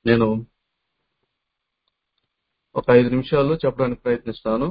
నేను ఒక ఐదు నిమిషాల్లో చెప్పడానికి ప్రయత్నిస్తాను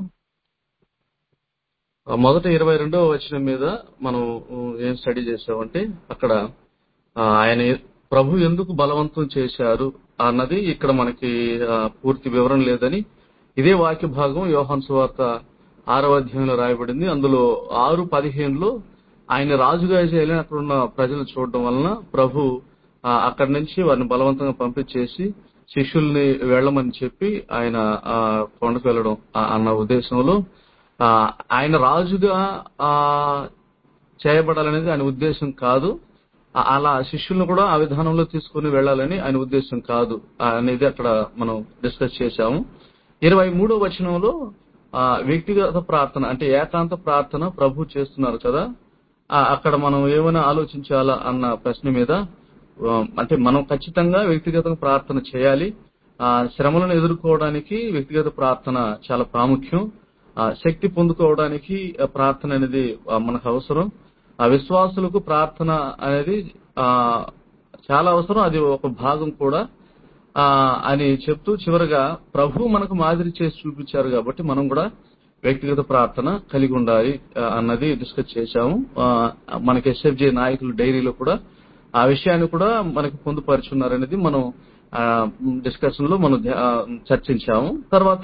ఆ మొదట ఇరవై రెండవ వచనం మీద మనం ఉమ్, ఏం స్టడీ చేసామంటే అక్కడ ఆ, ఆయన ప్రభు ఎందుకు బలవంతం చేశారు అన్నది ఇక్కడ మనకి ఆ, పూర్తి వివరణ లేదని ఇదే వాక్య భాగం యోహాన్ సువార్త ఆరవ అధ్యాయంలో రాయబడింది అందులో ఆరు పదిహేనులో ఆయన రాజుగా చేయాలని అక్కడ ఉన్న ప్రజలు చూడడం వలన ప్రభు ఆ, అక్కడి నుంచి వారిని బలవంతంగా పంపించేసి శిష్యుల్ని వెళ్ళమని చెప్పి ఆయన ఆ, కొండకు వెళ్ళడం ఆ, అన్న ఉద్దేశంలో ఆ, ఆయన రాజుగా ఆ చేయబడాలనేది ఆయన ఉద్దేశం కాదు ఆ- అలా శిష్యులను కూడా ఆ విధానంలో తీసుకుని వెళ్ళాలని ఆయన ఉద్దేశం కాదు ఆ, అనేది అక్కడ మనం డిస్కస్ చేశాము ఇరవై మూడో వచనంలో ఆ, వ్యక్తిగత ప్రార్థన అంటే ఏకాంత ప్రార్థన ప్రభు చేస్తున్నారు కదా ఆ, అక్కడ మనం ఏమైనా ఆలోచించాలా అన్న ప్రశ్న మీద ఆ, అంటే మనం ఖచ్చితంగా వ్యక్తిగతంగా ప్రార్థన చేయాలి ఆ, శ్రమలను ఎదుర్కోవడానికి వ్యక్తిగత ప్రార్థన చాలా ప్రాముఖ్యం ఆ, శక్తి పొందుకోవడానికి ఆ, ప్రార్థన అనేది ఆ, మనకు అవసరం ఆ విశ్వాసులకు ప్రార్థన అనేది ఆ, చాలా అవసరం అది ఒక భాగం కూడా ఆ, అని చెప్తూ చివరగా ప్రభు మనకు మాదిరి చేసి చూపించారు కాబట్టి మనం కూడా వ్యక్తిగత ప్రార్థన కలిగి ఉండాలి ఆ, అన్నది డిస్కస్ చేశాము ఆ, మనకి ఎస్ఎఫ్జే నాయకులు డైరీలో కూడా ఆ విషయాన్ని కూడా మనకి పొందుపరుచున్నారనేది మనం డిస్కషన్ లో మనం ధ్యా- ఆ, చర్చించాము తర్వాత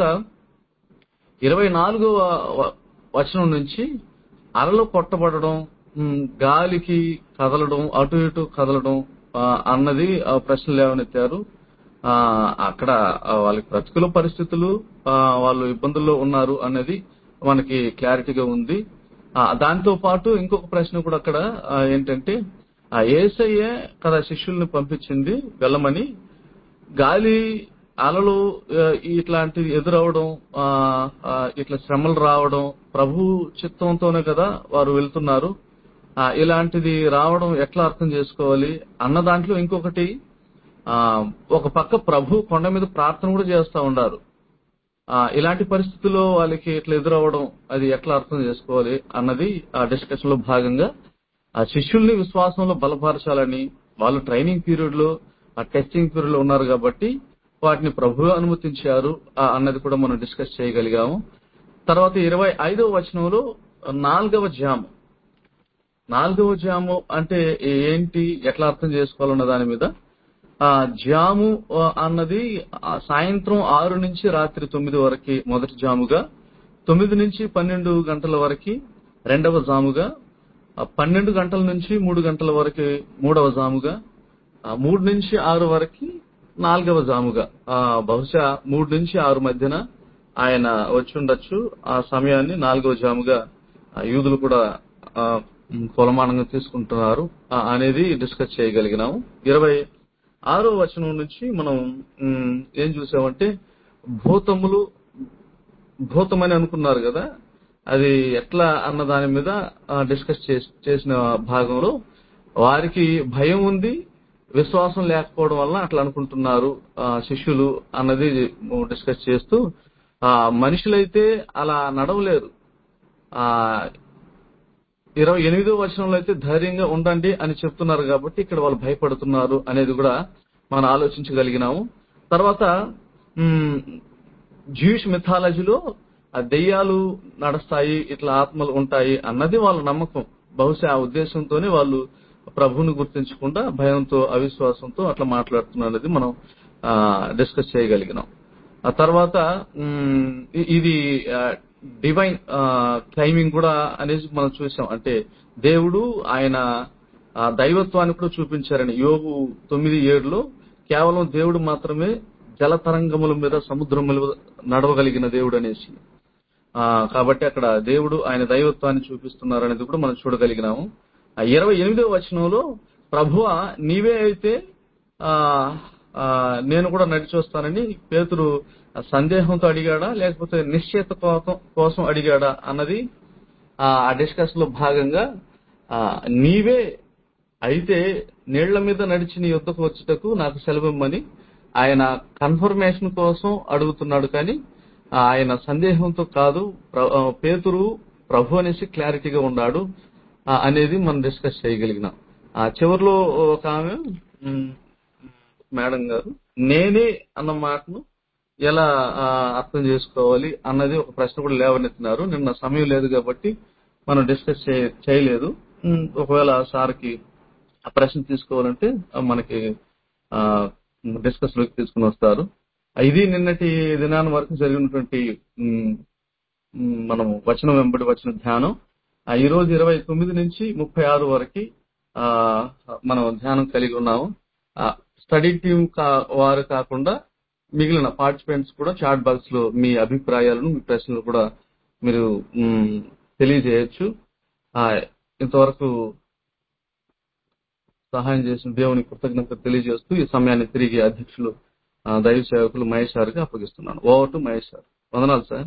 ఇరవై నాలుగవ వచనం నుంచి అలలు కొట్టబడడం ఉమ్, గాలికి కదలడం అటు ఇటు కదలడం ఆ, అన్నది ఆ, ప్రశ్నలు లేవనెత్తారు ఆ, అక్కడ ఆ, వాళ్ళకి ప్రతికూల పరిస్థితులు ఆ, వాళ్ళు ఇబ్బందుల్లో ఉన్నారు అనేది మనకి క్లారిటీగా ఉంది ఆ, దాంతో పాటు ఇంకొక ప్రశ్న కూడా అక్కడ ఆ, ఏంటంటే ఆ ఏసయ్యే కదా శిష్యుల్ని పంపించింది వెళ్ళమని గాలి అలలు ఆ, ఇట్లాంటివి ఎదురవడం ఆ, ఆ, ఇట్లా శ్రమలు రావడం ప్రభు చిత్తంతోనే కదా వారు వెళ్తున్నారు ఆ, ఇలాంటిది రావడం ఎట్లా అర్థం చేసుకోవాలి అన్న దాంట్లో ఇంకొకటి ఆ, ఒక పక్క ప్రభు కొండ మీద ప్రార్థన కూడా చేస్తా ఉన్నారు ఆ, ఇలాంటి పరిస్థితుల్లో వాళ్ళకి ఇట్లా ఎదురవ్వడం అది ఎట్లా అర్థం చేసుకోవాలి అన్నది ఆ డిస్కషన్ లో భాగంగా ఆ శిష్యుల్ని విశ్వాసంలో బలపరచాలని వాళ్ళు ట్రైనింగ్ పీరియడ్ లో ఆ టెస్టింగ్ పీరియడ్ లో ఉన్నారు కాబట్టి వాటిని ప్రభు అనుమతించారు ఆ అన్నది కూడా మనం డిస్కస్ చేయగలిగాము తర్వాత ఇరవై ఐదవ వచనంలో నాలుగవ జాము నాలుగవ జాము అంటే ఏంటి ఎట్లా అర్థం చేసుకోవాలన్న దాని మీద ఆ జాము ఆ, అన్నది ఆ, సాయంత్రం ఆరు నుంచి రాత్రి తొమ్మిది వరకు మొదటి జాముగా తొమ్మిది నుంచి పన్నెండు గంటల వరకు రెండవ జాముగా ఆ, పన్నెండు గంటల నుంచి మూడు గంటల వరకు మూడవ జాముగా ఆ, మూడు నుంచి ఆరు వరకు నాలుగవ జాముగా ఆ, బహుశా మూడు నుంచి ఆరు మధ్యన ఆయన వచ్చి ఉండొచ్చు ఆ సమయాన్ని నాలుగవ జాముగా ఆ, యూదులు కూడా ఆ, ఉమ్, కొలమానంగా తీసుకుంటున్నారు ఆ, అనేది డిస్కస్ చేయగలిగినాము ఇరవై ఆరో వచనం నుంచి మనం ఉమ్, ఏం చూసామంటే భూతములు భూతమని అనుకున్నారు కదా అది ఎట్లా అన్న దాని మీద ఆ, డిస్కస్ చేస్- చేసిన భాగంలో వారికి భయం ఉంది విశ్వాసం లేకపోవడం వల్ల అట్లా అనుకుంటున్నారు ఆ, శిష్యులు అన్నది డిస్కస్ చేస్తూ ఆ, మనుషులైతే అలా నడవలేరు ఆ ఇరవై ఎనిమిదో వచనంలో అయితే ధైర్యంగా ఉండండి అని చెప్తున్నారు కాబట్టి ఇక్కడ వాళ్ళు భయపడుతున్నారు అనేది కూడా మనం ఆలోచించగలిగినాము తర్వాత జూయిష్ మిథాలజీలో ఆ దెయ్యాలు నడుస్తాయి ఇట్లా ఆత్మలు ఉంటాయి అన్నది వాళ్ళ నమ్మకం బహుశా ఆ ఉద్దేశంతోనే వాళ్ళు ప్రభువుని గుర్తించకుండా భయంతో అవిశ్వాసంతో అట్లా మాట్లాడుతున్నారు అనేది మనం డిస్కస్ చేయగలిగినాం ఆ తర్వాత మ్, ఇ- ఇది డివైన్ క్లైమింగ్ కూడా అనేసి మనం చూసాం అంటే దేవుడు ఆయన ఆ, దైవత్వాన్ని కూడా చూపించారని యోగు తొమ్మిది ఏడులో కేవలం దేవుడు మాత్రమే జలతరంగముల మీద సముద్రముల మీద నడవగలిగిన దేవుడు అనేసి ఆ, కాబట్టి అక్కడ దేవుడు ఆయన దైవత్వాన్ని చూపిస్తున్నారు అనేది కూడా మనం చూడగలిగినాము ఆ ఇరవై ఎనిమిదో వచనంలో ప్రభువ నీవే అయితే ఆ ఆ, నేను కూడా నడిచి వస్తానని పేతురు సందేహంతో అడిగాడా లేకపోతే నిశ్చయిత కోసం కోసం అడిగాడా అన్నది ఆ డిస్కషన్ లో భాగంగా ఆ, నీవే అయితే నీళ్ల మీద నడిచి నీ యుద్ధకు వచ్చుటకు నాకు సెలవిమ్మని ఆయన కన్ఫర్మేషన్ కోసం అడుగుతున్నాడు కానీ ఆ, ఆయన సందేహంతో కాదు ప్ర- ఆ, పేతురు ప్రభు అనేసి క్లారిటీగా ఉన్నాడు ఆ, అనేది మనం డిస్కస్ చేయగలిగినాం ఆ చివరిలో ఒక ఆమె ఉమ్, మేడం గారు నేనే అన్న మాటను ఎలా ఆ, అర్థం చేసుకోవాలి అన్నది ఒక ప్రశ్న కూడా లేవనెత్తినారు నిన్న సమయం లేదు కాబట్టి మనం డిస్కస్ చే- చేయలేదు ఉమ్, ఒకవేళ సార్కి ఆ ప్రశ్న తీసుకోవాలంటే ఆ, మనకి డిస్కస్ లోకి తీసుకుని వస్తారు ఇది నిన్నటి దినాన్ని వరకు జరిగినటువంటి ఉమ్, ఉమ్, మనం వచనం వెంబడి వచ్చిన ధ్యానం ఆ, ఈ రోజు ఇరవై తొమ్మిది నుంచి ముప్పై ఆరు వరకు ఆ, మనం ధ్యానం కలిగి ఉన్నాము స్టడీ టీం వారు కాకుండా మిగిలిన పార్టిసిపెంట్స్ కూడా చాట్ బాక్స్ లో మీ అభిప్రాయాలను మీ ప్రశ్నలు కూడా మీరు ఉమ్, తెలియజేయచ్చు ఆ, ఇంతవరకు సహాయం చేసిన దేవుని కృతజ్ఞత తెలియజేస్తూ ఈ సమయాన్ని తిరిగి అధ్యక్షులు ఆ, దైవ సేవకులు మహేష్ గారికి అప్పగిస్తున్నాను ఓవర్ టు మహేష్ సార్ వందనాలు సార్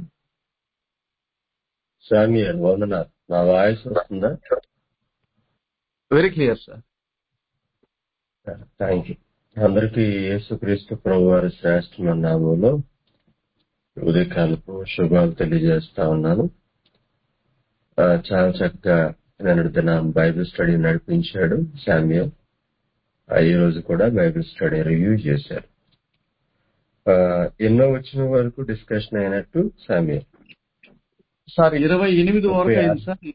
సామ్యుయల్ వందనాలు నా వాయిస్ వస్తుందా very clear sir thank you అందరికీ యేసుక్రీస్తు ప్రభు వారి శ్రేష్టమైన నామంలో ఉదయకాలపు శుభాలు తెలియజేస్తా ఉన్నాను ఆ, చాలా చక్కగా నిన్నటి దినం బైబిల్ స్టడీ నడిపించాడు శామ్యుయల్ ఆ, ఈ రోజు కూడా బైబిల్ స్టడీ రివ్యూ చేశారు ఆ, ఎన్నో వచ్చిన వరకు డిస్కషన్ అయినట్టు శామ్యుయల్ సార్ ఇరవై ఎనిమిది ముప్పై వరకు ఆరు అయింది సార్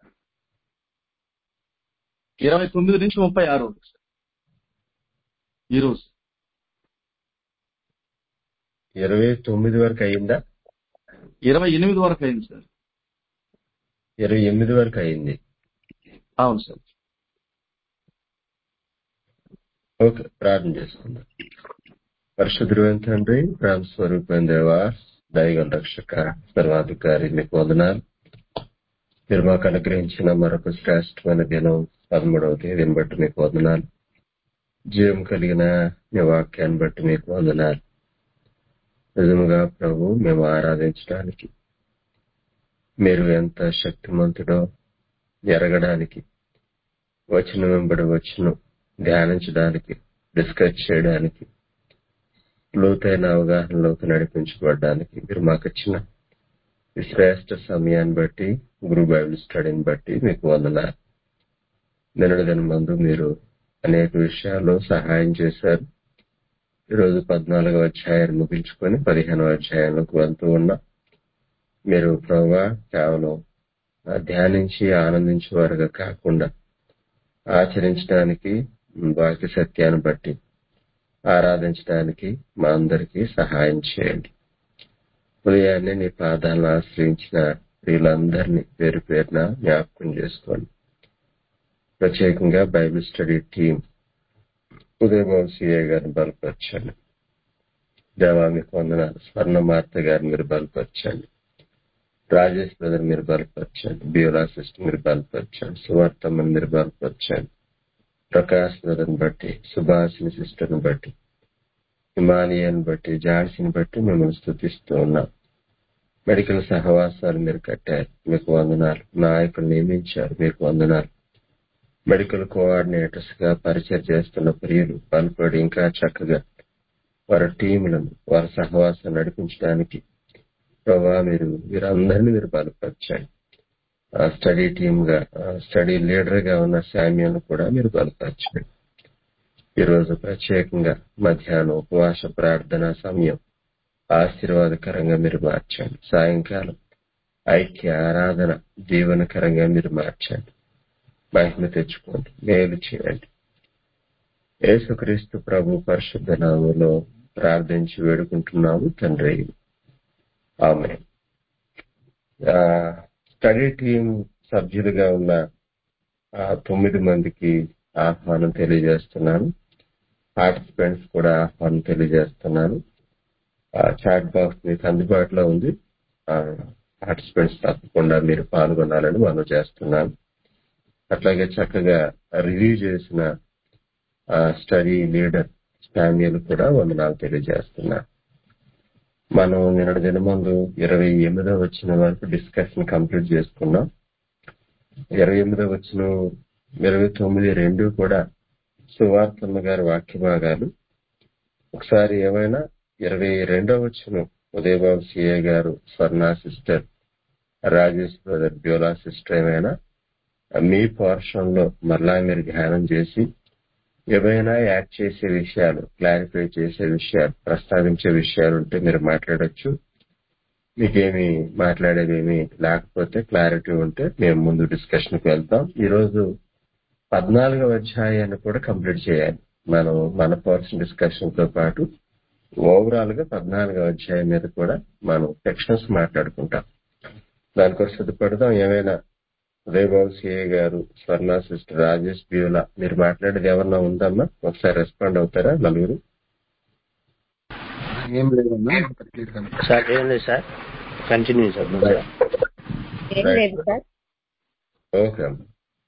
ఇరవై తొమ్మిది నుంచి ముప్పై ఆరు వరకు సార్ ఈ రోజు ఇరవై తొమ్మిది వరకు అయిందా ఇరవై ఎనిమిది వరకు అయింది సార్ ఇరవై ఎనిమిది వరకు అయింది అవును సార్ ఓకే ప్రార్థన చేసుకుందాం పరిశుద్ధుడైన తండ్రి ప్రేమ స్వరూపమైన దేవా దైవ రక్షక సర్వాధికారి మీకు వందనాలు మీరు మాకు అనుగ్రహించిన మరొక శ్రేష్టమైన దినం పదమూడవ తేదీని బట్టి మీకు వందనాలు జీవం కలిగిన మీ వాక్యాన్ని బట్టి మీకు వందనాలు నిజముగా ప్రభు మేము ఆరాధించడానికి మీరు ఎంత శక్తిమంతుడో ఎరగడానికి వచ్చిన వెంబడి వచ్చును ధ్యానించడానికి డిస్కస్ చేయడానికి లోతైన అవగాహనలోకి నడిపించబడడానికి మీరు మాకు ఇచ్చిన ఈ శ్రేష్ట సమయాన్ని బట్టి గురు బైబిల్ స్టడీని బట్టి మీకు వందనాలు నిన్నటి దిన మందు మీరు అనేక విషయాల్లో సహాయం చేశారు ఈరోజు పద్నాలుగవ అధ్యాయాన్ని ముగించుకొని పదిహేనవ అధ్యాయంలోకి వెళ్తూ ఉన్నా మీరు ప్రభా కేవలం ఆ, ధ్యానించి ఆనందించేవారుగా కాకుండా ఆచరించడానికి వాక్య సత్యాన్ని బట్టి ఆరాధించడానికి మా అందరికీ సహాయం చేయండి ఉదయాన్నే నీ పాదాలను ఆశ్రయించిన వీళ్ళందరినీ పేరు పేరున జ్ఞాపకం చేసుకోండి ప్రత్యేకంగా Bible study team Udayababu CI గారిని బలపరచండి దేవా మీకు వందనాలు స్వర్ణమార్త గారిని మీరు బలపరచండి రాజేష్ బ్రదర్ మీరు బలపరచండి బియోలా సిస్టర్ మీరు బలపరచండి సువార్తమ్మని మీరు బలపరచండి ప్రకాష్ బ్రదర్ని బట్టి సుభాషిని సిస్టర్ని బట్టి హిమాలయన్ బట్టి జాన్సీని బట్టి మిమ్మల్ని స్థుతిస్తూ ఉన్నాం మెడికల్ సహవాసాలు మీరు కట్టారు మీకు వందనాలు నాయకులు నియమించారు మీకు వందనాలు మెడికల్ కోఆర్డినేటర్స్ గా పరిచయం చేస్తున్న ప్రియులు బలపడి ఇంకా చక్కగా వారి టీములను వారి సహవాసం నడిపించడానికి ప్రభా మీరు వీరందరినీ మీరు బలపరచండి ఆ స్టడీ టీమ్ గా ఆ స్టడీ లీడర్ గా ఉన్న శామ్యాన్ని కూడా మీరు బలపరచండి ఈ రోజు ప్రత్యేకంగా మధ్యాహ్నం ఉపవాస ప్రార్థన సమయం ఆశీర్వాదకరంగా మీరు మార్చండి సాయంకాలం ఐక్య ఆరాధన జీవనకరంగా మీరు మార్చండి మహిమ తెచ్చుకోండి మేలు చేయండి యేసుక్రీస్తు ప్రభు పరిశుద్ధ నామంలో ప్రార్థించి వేడుకుంటున్నాము తండ్రి ఆమె స్టడీ టీం సభ్యులుగా ఉన్న ఆ తొమ్మిది మందికి ఆహ్వానం తెలియజేస్తున్నాను పార్టిసిపెంట్స్ కూడా ఆహ్వానం తెలియజేస్తున్నాను చాట్ బాక్స్ మీకు అందుబాటులో ఉంది పార్టిసిపెంట్స్ తప్పకుండా మీరు పాల్గొనాలని మనం చేస్తున్నాను అట్లాగే చక్కగా రివ్యూ చేసిన స్టడీ లీడర్ స్టామియల్ కూడా వందనాలు తెలియజేస్తున్నారు మనం నిన్నటి దినమందు ఇరవై ఎనిమిదో వచ్చిన వరకు డిస్కషన్ కంప్లీట్ చేసుకున్నాం ఇరవై ఎనిమిదో వచ్చిన ఇరవై తొమ్మిది రెండు కూడా సువార్తమ్మ గారి వాక్య భాగాలు ఒకసారి ఏమైనా ఇరవై రెండో వచ్చిన ఉదయబాబు సిఏ గారు Swarna sister Rajesh brother Beulah sister ఏమైనా మీ పోర్షన్ లో మరలా మీరు ధ్యానం చేసి ఏమైనా యాడ్ చేసే విషయాలు క్లారిఫై చేసే విషయాలు ప్రస్తావించే విషయాలు ఉంటే మీరు మాట్లాడొచ్చు మీకేమి మాట్లాడేదేమి లేకపోతే క్లారిటీ ఉంటే మేము ముందు డిస్కషన్ కి వెళ్తాం ఈ రోజు పద్నాలుగవ అధ్యాయాన్ని కూడా కంప్లీట్ చేయాలి మనం మన పర్సన్ డిస్కషన్ తో పాటు ఓవరాల్ గా పద్నాలుగవ అధ్యాయం మీద కూడా మనం సెక్షన్స్ మాట్లాడుకుంటాం దానికోసం సిద్ధపడదాం ఏమైనా ఉదయబాబు సిఏ గారు స్వర్ణ సిస్టర్ రాజేష్ బ్యూలా మీరు మాట్లాడేది ఏమన్నా ఉందమ్మా ఒకసారి రెస్పాండ్ అవుతారా నలుగురు ఏం లేదన్నా క్లియర్ గా సార్ ఏం లేదు సార్ కంటిన్యూ సార్ ముందుగా. ఏం లేదు సార్ ఓకే అమ్మా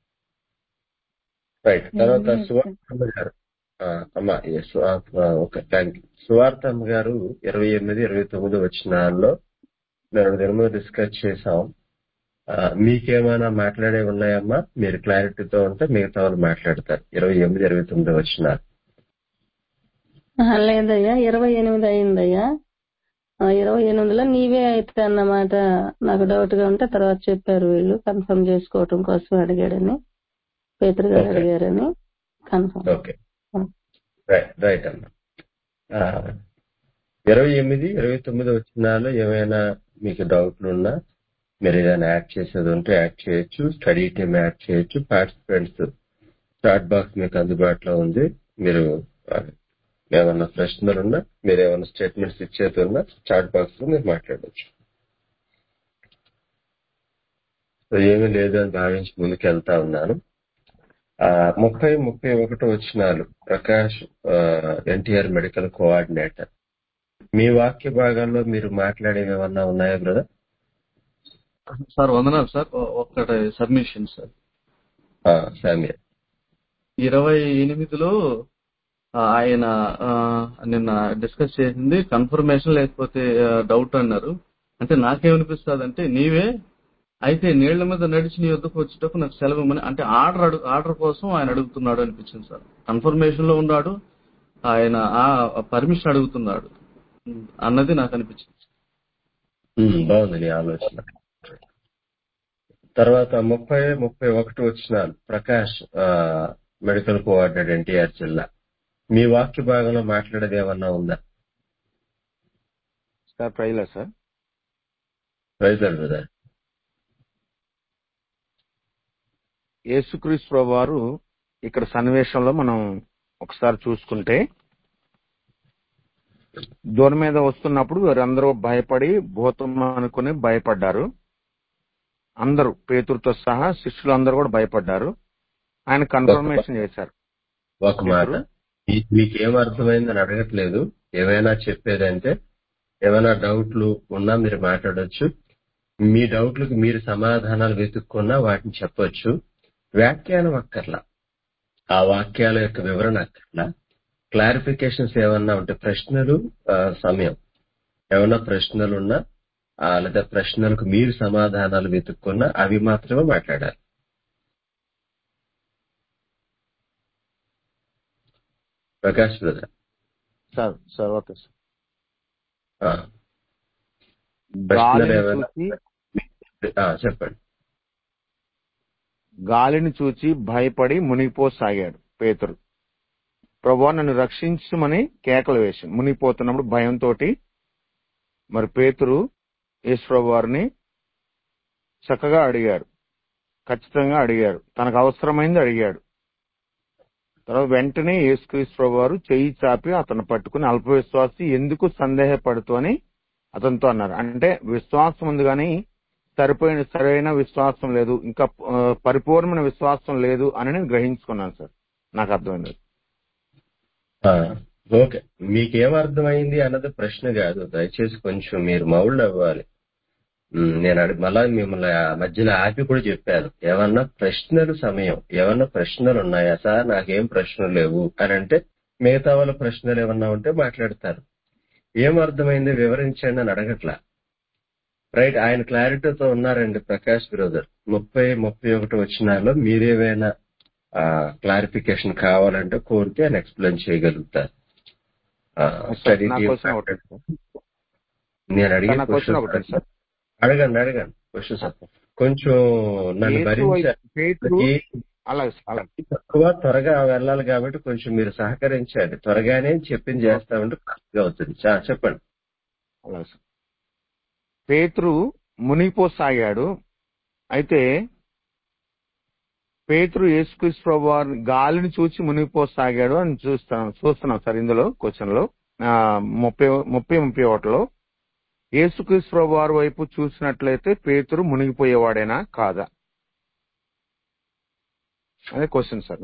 రైట్ తర్వాత ఏం లేదు సువార్తమ్మ గారు ఆ, అమ్మా ఏ సువార్త ఓకే థ్యాంక్ యూ సువార్తమ్మ గారు ఇరవై ఎనిమిది ఇరవై తొమ్మిది వచ్చినాల్లో మేము దీని మీద డిస్కస్ చేసాం ఆ, మీకేమైనా మాట్లాడే ఉన్నాయమ్మా మీరు క్లారిటీతో ఉంటే మిగతా వాళ్ళు మాట్లాడతారు ఇరవై ఎనిమిది ఇరవై తొమ్మిది వచ్చినారు ఆహా, లేదయ్యా ఇరవై ఎనిమిది అయిందయ్యా ఆ, ఇరవై ఎనిమిదిలో నీవే అయితే అన్నమాట నాకు డౌట్ గా ఉంటే తర్వాత చెప్పారు వీళ్ళు కన్ఫర్మ్ చేసుకోవటం కోసం అడిగాడని పేతురు గారు ఓకే అడిగారని కన్ఫర్మ్ ఓకే రైట్ రైట్ అమ్మా ఆ, ఇరవై ఎనిమిది ఇరవై తొమ్మిది వచ్చినాలో ఏమైనా మీకు డౌట్లు ఉన్నా మీరు ఏదైనా యాడ్ చేసేది ఉంటే యాడ్ చేయొచ్చు స్టడీ టీమ్ యాడ్ చేయొచ్చు పార్టిసిపెంట్స్ చాట్ బాక్స్ మీకు అందుబాటులో ఉంది మీరు ఆ, ఏమన్నా ప్రశ్నలు ఉన్నా మీరు ఏమైనా స్టేట్మెంట్స్ ఇచ్చేది ఉన్నా చాట్ బాక్స్ లో మీరు మాట్లాడవచ్చు సో ఏమీ లేదు అని భావించి ముందుకు వెళ్తా ఉన్నాను ఆ, ముప్పై ముప్పై ఒకటి వచ్చినాలు ప్రకాష్ ఎన్టీఆర్ మెడికల్ కోఆర్డినేటర్ మీ వాక్య భాగాల్లో మీరు మాట్లాడేవి ఏమన్నా ఉన్నాయా బ్రదర్ సార్ వందనాలు సార్ ఒ- ఒక్కటి సబ్మిషన్ సార్ సామ్య ఇరవై ఎనిమిదిలో ఆ, ఆయన ఆ, నిన్న డిస్కస్ చేసింది కన్ఫర్మేషన్ లేకపోతే డౌట్ అన్నారు అంటే నాకేమనిపిస్తుంది అంటే నీవే అయితే నీళ్ల మీద నడిచి నీ వద్దకు వచ్చేటప్పుడు నాకు సెలవు ఇమ్మని అంటే ఆర్డర్ అడుగు ఆర్డర్ కోసం ఆయన అడుగుతున్నాడు అనిపించింది సార్ కన్ఫర్మేషన్ లో ఉన్నాడు ఆయన ఆ పర్మిషన్ అడుగుతున్నాడు ఉమ్, అన్నది నాకు అనిపించింది ఉమ్, బాగుంది నీ ఆలోచన తర్వాత ముప్పై ముప్పై ఒకటి వచ్చినాలు ప్రకాష్ ఆ, మెడికల్ కోఆర్డినేటర్ ఎన్టీఆర్ జిల్లా మీ వాక్య భాగంలో మాట్లాడేది ఏమన్నా ఉందా సార్ ప్రైలా సార్ రైతర్ బ్రదర్ యేసుక్రీస్తు ప్రభు వారు ఇక్కడ సన్నివేశంలో మనం ఒకసారి చూసుకుంటే దూరం మీద వస్తున్నప్పుడు వారందరూ భయపడి భూతం అనుకుని భయపడ్డారు అందరూ పేతురుతో సహా శిష్యులు అందరూ కూడా భయపడ్డారు ఆయన కన్ఫర్మేషన్ చేశారు ఒక మాట పేతురు మీ- మీకేం అర్థమైందని అడగట్లేదు ఏమైనా చెప్పేదంటే ఏమైనా డౌట్లు ఉన్నా మీరు మాట్లాడొచ్చు మీ డౌట్లకు మీరు సమాధానాలు వెతుక్కున్నా వాటిని చెప్పొచ్చు వ్యాఖ్యానం అక్కర్లా ఆ వాక్యాల యొక్క వివరణ అక్కర్లా క్లారిఫికేషన్స్ ఏమన్నా ఉంటే ప్రశ్నలు ఆ, సమయం ఏమన్నా ప్రశ్నలు ఉన్నా ఆ, లేదా ప్రశ్నలకు మీరు సమాధానాలు వెతుక్కున్నా అవి మాత్రమే మాట్లాడాలి Prakash brother sir sir okay sir ఆ, ప్రశ్నలు గాలిని ఏమైనా చూసి ఆ, చెప్పండి గాలిని చూచి భయపడి మునిగిపోసాగాడు పేతురు ప్రభు నన్ను రక్షించమని కేకలు వేసి మునిగిపోతున్నప్పుడు భయంతో మరి పేతురు యేసుప్రభు వారిని చక్కగా అడిగాడు ఖచ్చితంగా అడిగాడు తనకు అవసరమైంది అడిగాడు తర్వాత వెంటనే యేసుక్రీస్తు ప్రభు వారు చెయ్యి చాపి అతను పట్టుకుని అల్ప విశ్వాసి ఎందుకు సందేహపడుతూ అని అతనితో అన్నారు అంటే విశ్వాసం ఉంది కానీ సరిపోయిన సరైన విశ్వాసం లేదు ఇంకా ఆ, పరిపూర్ణమైన విశ్వాసం లేదు అని నేను గ్రహించుకున్నాను సార్ నాకు అర్థమైంది ఆ, ఓకే మీకేం అర్థమైంది అన్నది ప్రశ్న కాదు దయచేసి కొంచెం మీరు మౌళ్ళు అవ్వాలి ఉమ్, నేను అడి- మళ్ళా మిమ్మల్ని ఆ మధ్యలో ఆపి కూడా చెప్పాను ఏమన్నా ప్రశ్నలు సమయం ఏమన్నా ప్రశ్నలు ఉన్నాయా సార్ నాకేం ప్రశ్నలు లేవు అని అంటే మిగతా వాళ్ళ ప్రశ్నలు ఏమన్నా ఉంటే మాట్లాడతారు ఏం అర్థమైంది వివరించండి అని అడగట్లా రైట్ ఆయన క్లారిటీతో ఉన్నారండి ప్రకాష్ బ్రదర్ ముప్పై ముప్పై ఒకటి వచ్చినాలో మీరేమైనా క్లారిఫికేషన్ కావాలంటే కోరితే ఆయన ఎక్స్ప్లెయిన్ చేయగలుగుతారు సార్ స్టడీ నా టీమ్ క్వశ్చన్ ఒకటి సార్ నేను అడిగే సార్, నా క్వశ్చన్ క్వశ్చన్స్ ఒకటి సార్ అడగండి అడగండి క్వశ్చన్స్ కొంచెం నన్ను యేసు భరించారు పేతురు ఈ- అలాగే సార్ అలాగే తక్కువ త్వరగా వెళ్ళాలి కాబట్టి కొంచెం మీరు సహకరించండి త్వరగానే చెప్పింది చేస్తామంటే కరెక్ట్గా అవుతుంది చా- చెప్పండి అలాగే సార్ పేతురు మునిగిపోసాగాడు అయితే పేతురు యేసుక్రీస్తు ప్రభు వారి గాలిని చూసి మునిగిపోసాగాడు అని చూస్తున్నాం చూస్తున్నాం సార్ ఇందులో క్వశ్చన్ లో ఆ, ముప్పై ముప్పై ముప్పై ఒకటిలో యేసుక్రీస్తు ప్రభు వారి వైపు చూసినట్లయితే పేతురు మునిగిపోయేవాడేనా కాదా అదే క్వశ్చన్ సార్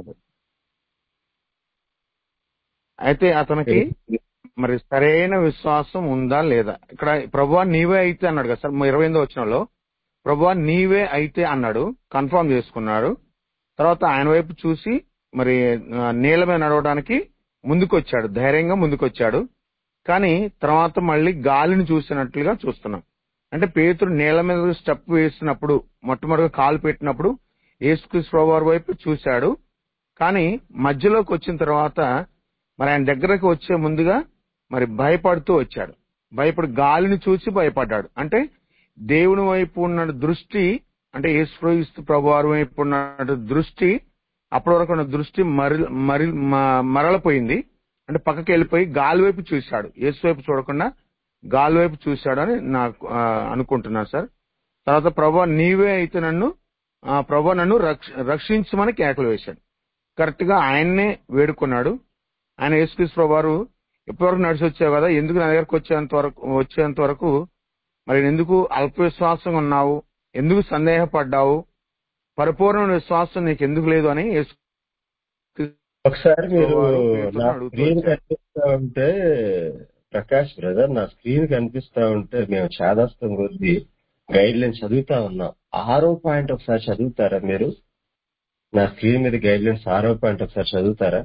అయితే అతనికి మరి సరైన విశ్వాసం ఉందా లేదా ఇక్కడ ప్రభువా నీవే అయితే అన్నాడు కదా సార్ ఇరవై ఎనిమిదో వచ్చినలో ప్రభువా నీవే అయితే అన్నాడు కన్ఫర్మ్ చేసుకున్నాడు తర్వాత ఆయన వైపు చూసి మరి ఆ, నీళ్ళ మీద నడవడానికి ముందుకు వచ్చాడు ధైర్యంగా ముందుకు వచ్చాడు కానీ తర్వాత మళ్ళీ గాలిని చూసినట్లుగా చూస్తున్నాం అంటే పేతురు నీళ్ళ మీద స్టెప్ వేసినప్పుడు మొట్టమొదటిగా కాలు పెట్టినప్పుడు యేసుక్రీస్తు ప్రభు వారి వైపు చూశాడు కానీ మధ్యలోకి వచ్చిన తర్వాత మరి ఆయన దగ్గరకు వచ్చే ముందుగా మరి భయపడుతూ వచ్చాడు భయపడి గాలిని చూసి భయపడ్డాడు అంటే దేవుని వైపు ఉన్న దృష్టి అంటే యేసుక్రీస్తు ప్రభు వారి వైపు ఉన్న దృష్టి అప్పటి వరకు ఉన్న దృష్టి మరి మరి మ- మరలపోయింది అంటే పక్కకి వెళ్ళిపోయి గాలి వైపు చూశాడు యేసు వైపు చూడకుండా గాలి వైపు చూశాడు అని నాకు ఆ, అనుకుంటున్నాను సార్ తర్వాత ప్రభు నీవే అయితే నన్ను ఆ, ప్రభు నన్ను రక్ష రక్షించమని కేకలు వేశాడు కరెక్ట్ గా ఆయన్నే వేడుకున్నాడు ఆయన యేసుక్రీస్తు ప్రభు వారు ఎప్పటివరకు నడిచి వచ్చావు కదా ఎందుకు నా దగ్గరకు వచ్చేంత వరకు వచ్చేంత వరకు మరి ఎందుకు అల్ప విశ్వాసం ఉన్నావు ఎందుకు సందేహపడ్డావు పరిపూర్ణ విశ్వాసం నీకు ఎందుకు లేదు అని యేసు ఒకసారి మీరు వారు పేతురుని నా అడుగుతూ స్క్రీన్ వచ్చారు. కనిపిస్తా ఉంటే ప్రకాష్ బ్రదర్ నా స్క్రీన్ కనిపిస్తా ఉంటే మేము చాదాస్తం కొద్ది గైడ్ లైన్స్ చదువుతా ఉన్నాం ఆరో పాయింట్ ఒకసారి చదువుతారా మీరు నా స్క్రీన్ మీద గైడ్ లైన్స్ ఆరో పాయింట్ ఒకసారి చదువుతారా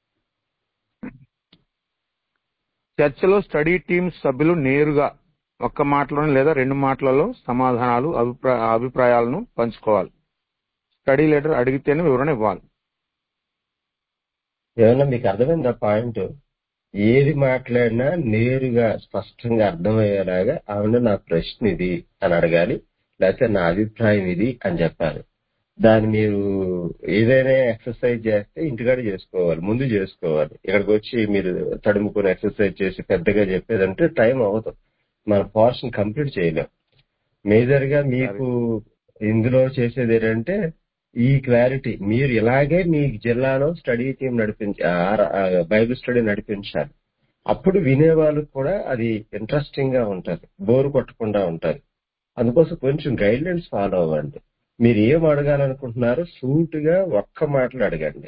చర్చలో స్టడీ టీమ్ సభ్యులు నేరుగా ఒక్క మాటలోనే లేదా రెండు మాటలలో సమాధానాలు అభిప్రాయ అభిప్రాయాలను పంచుకోవాలి స్టడీ లీడర్ అడిగితేనే వివరణ ఇవ్వాలి ఏమన్నా మీకు అర్థమైందా పాయింట్ ఏది మాట్లాడినా నేరుగా స్పష్టంగా అర్థమయ్యేలాగా అవును నా ప్రశ్న ఇది అని అడగాలి లేకపోతే నా అభిప్రాయం ఇది అని చెప్పాలి దాన్ని మీరు ఏదైనా ఎక్సర్సైజ్ చేస్తే ఇంటికాడ చేసుకోవాలి ముందు చేసుకోవాలి ఇక్కడికి వచ్చి మీరు తడుముకొని ఎక్సర్సైజ్ చేసి పెద్దగా చెప్పేదంటే టైం అవ్వదు మన పోర్షన్ కంప్లీట్ చేయలేం మేజర్ గా మీకు ఇందులో చేసేది ఏంటంటే ఈ క్లారిటీ మీరు ఇలాగే మీ జిల్లాలో స్టడీ టీం నడిపించి ఆ- ఆ బైబిల్ స్టడీ నడిపించాలి అప్పుడు వినే వాళ్ళకి కూడా అది ఇంట్రెస్టింగ్ గా ఉంటది బోరు కొట్టకుండా ఉంటది అందుకోసం కొంచెం గైడ్ లైన్స్ ఫాలో అవ్వండి మీరు ఏం అడగాలనుకుంటున్నారో సూట్ గా ఒక్క మాటలు అడగండి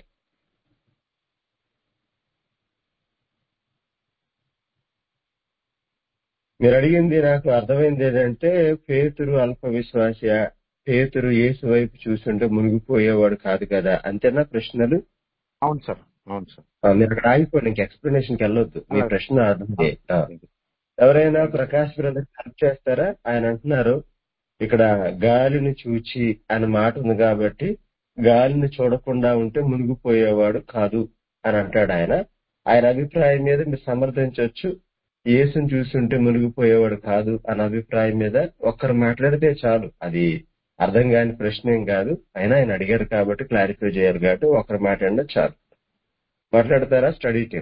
మీరు అడిగింది నాకు అర్థమైంది ఏంటంటే పేతురు అల్ప విశ్వాస పేతురు యేసు వైపు చూస్తుంటే మునిగిపోయేవాడు కాదు కదా అంతేనా ప్రశ్నలు అవును సార్ అవును సార్ ఆ, మీరు అక్కడ ఆగిపోండి ఇంక ఎక్స్ప్లెనేషన్ కి వెళ్ళొద్దు మీ అలాగే. ప్రశ్న అర్థమైంది ఆ. ఎవరైనా ప్రకాష్ బ్రదర్ హెల్ప్ చేస్తారా ఆయన అంటున్నారు ఇక్కడ గాలిని చూచి అనే మాట ఉంది కాబట్టి గాలిని చూడకుండా ఉంటే మునిగిపోయేవాడు కాదు అని అంటాడు ఆయన ఆయన అభిప్రాయం మీద మీరు సమర్థించవచ్చు యేసుని చూస్తుంటే మునిగిపోయేవాడు కాదు అన్న అభిప్రాయం మీద ఒక్కరు మాట్లాడితే చాలు అది అర్థం కాని ప్రశ్న ఏం కాదు అయినా ఆయన అడిగారు కాబట్టి క్లారిఫై చేయాలి కాబట్టి ఒకరు మాట్లాడినా చాలు మాట్లాడతారా స్టడీ టీం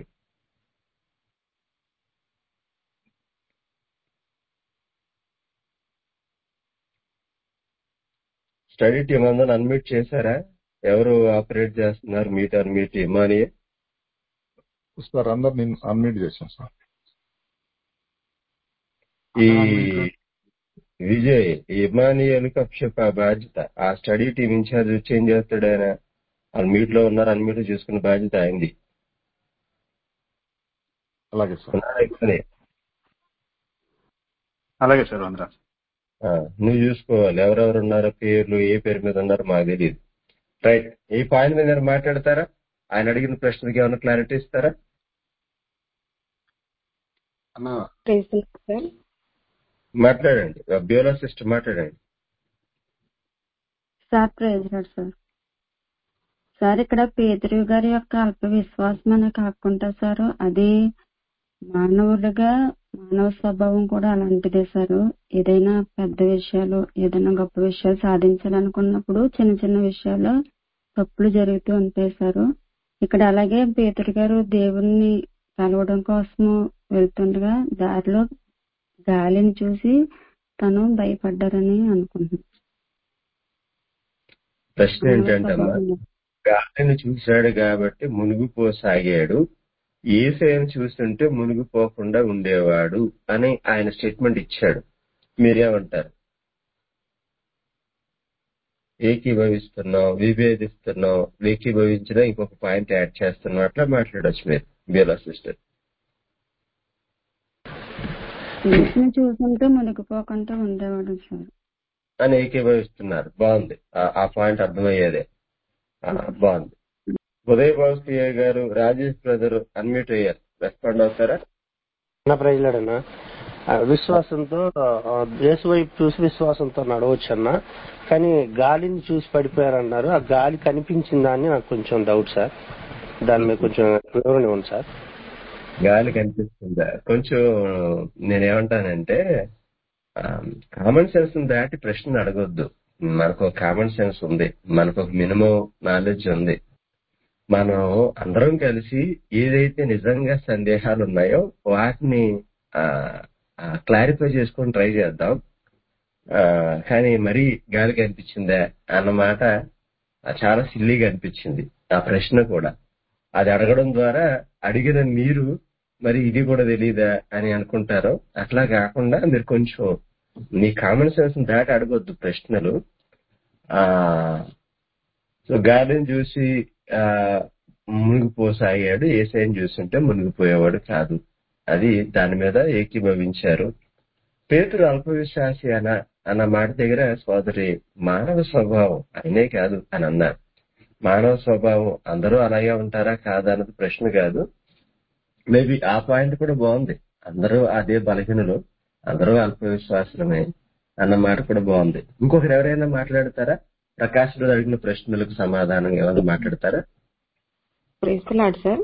స్టడీ టీం అందరూ అన్మ్యూట్ చేశారా ఎవరు ఆపరేట్ చేస్తున్నారు మీట్ అన్మ్యూట్ ఇమాని సార్ అందరు నేను అన్మ్యూట్ చేశాను సార్ ఈ విజయ్ ఇమానియల్ కప్షప్ ఆ బాధ్యత ఆ స్టడీ టీం ఇన్ఛార్జ్ వచ్చి ఏం చేస్తాడు ఆయన వాళ్ళు మీట్ లో ఉన్నారు అన్మ్యూట్ చేసుకున్న బాధ్యత అయింది అలాగే సార్ అలాగే సార్ అందరూ నువ్వు చూసుకోవాలి ఎవరెవరు ఉన్నారో పేర్లు ఏ పేరు మీద ఉన్నారో మాకు తెలియదు రైట్ ఈ పాయింట్ మీద మీరు మాట్లాడతారా ఆయన అడిగిన ప్రశ్నకి ఏమైనా క్లారిటీ ఇస్తారా అన్న ప్రైజ్ ది లార్డ్ సార్ మాట్లాడండి బ్యూరో సిస్టమ్ మాట్లాడండి sir praise lord sir sir ఇక్కడ పేదరి గారి యొక్క అల్ప విశ్వాసం అనే కాకుండా సార్ అది మానవులుగా మానవ స్వభావం కూడా అలాంటిదే సార్ ఏదైనా పెద్ద విషయాలు ఏదైనా గొప్ప విషయాలు సాధించాలనుకున్నప్పుడు చిన్న చిన్న విషయాలు తప్పులు జరుగుతూ ఉంటాయి సార్ ఇక్కడ అలాగే పేతురు గారు దేవుణ్ణి కలవడం కోసము వెళ్తుండగా దారిలో గాలిని చూసి తను భయపడ్డారని అనుకుంటున్నాను ప్రశ్న మానవ ఏంటంటమ్మా స్వభావంలో గాలిని చూశాడు కాబట్టి మునిగిపోసాగాడు ఏసైని చూస్తుంటే మునిగిపోకుండా ఉండేవాడు అని ఆయన స్టేట్మెంట్ ఇచ్చాడు మీరేమంటారు ఏకీభవిస్తున్నాం విభేదిస్తున్నాం ఏకీభవించినా ఇంకొక పాయింట్ యాడ్ చేస్తున్నాం అట్లా మాట్లాడొచ్చు మీరు బీలా సిస్టర్ యేసుని చూసుకుంటూ మునిగిపోకుండా ఉండేవాడు సార్ అని ఏకీభవిస్తున్నారు బాగుంది ఆ- ఆ పాయింట్ అర్థమయ్యేదే ఆ, బాగుంది ఉదయ్ బాబు గారు రాజేష్ బ్రదర్ అన్మ్యూట్ అయ్యారు రెస్పాండ్ అవుతారా అన్న ప్రజలాడన్నా ఆ, విశ్వాసంతో ఆ, యేసు వైపు చూసి విశ్వాసంతో నడవచ్చు అన్న కానీ గాలిని చూసి పడిపోయారన్నారు ఆ గాలి కనిపించిందా అని నాకు కొంచెం డౌట్ సార్ దాని మీద కొంచెం వివరణ ఇవ్వండి సార్ గాలి కనిపిస్తుందా కొంచెం నేనేమంటానంటే కామన్ సెన్స్ దాటి ప్రశ్న అడగొద్దు మనకు కామన్ సెన్స్ ఉంది మనకు ఒక మినిమం నాలెడ్జ్ ఉంది మనం అందరం కలిసి ఏదైతే నిజంగా సందేహాలు ఉన్నాయో వాటిని క్లారిఫై చేసుకొని ట్రై చేద్దాం ఆ, కానీ మరీ గాలి కనిపించిందా అన్నమాట చాలా సిల్లీగా అనిపించింది ఆ ప్రశ్న కూడా అది అడగడం ద్వారా అడిగిన మీరు మరి ఇది కూడా తెలియదా అని అనుకుంటారు అట్లా కాకుండా మీరు కొంచెం మీ కామన్ సెన్స్ దాటి అడగొద్దు ప్రశ్నలు ఆ సో గాలిని చూసి ఆ మునిగిపోసాగాడు ఏసైని చూస్తుంటే మునిగిపోయేవాడు కాదు అది దాని మీద ఏకీభవించారు పేతురు అల్పవిశ్వాసి అన్న అన్న మాట దగ్గర సోదరి మానవ స్వభావం అయినే కాదు అని అన్నారు మానవ స్వభావం అందరూ అలాగే ఉంటారా కాదా అన్నది ప్రశ్న కాదు మేబీ ఆ పాయింట్ కూడా బాగుంది అందరూ అదే బలహీనలు అందరూ అల్ప విశ్వాసమే అన్న మాట కూడా బాగుంది ఇంకొకరు ఎవరైనా మాట్లాడతారా ప్రకాష్ రావు అడిగిన ప్రశ్నలకు సమాధానం ఏమైనా మాట్లాడతారా ప్రేస్తున్నాడు సార్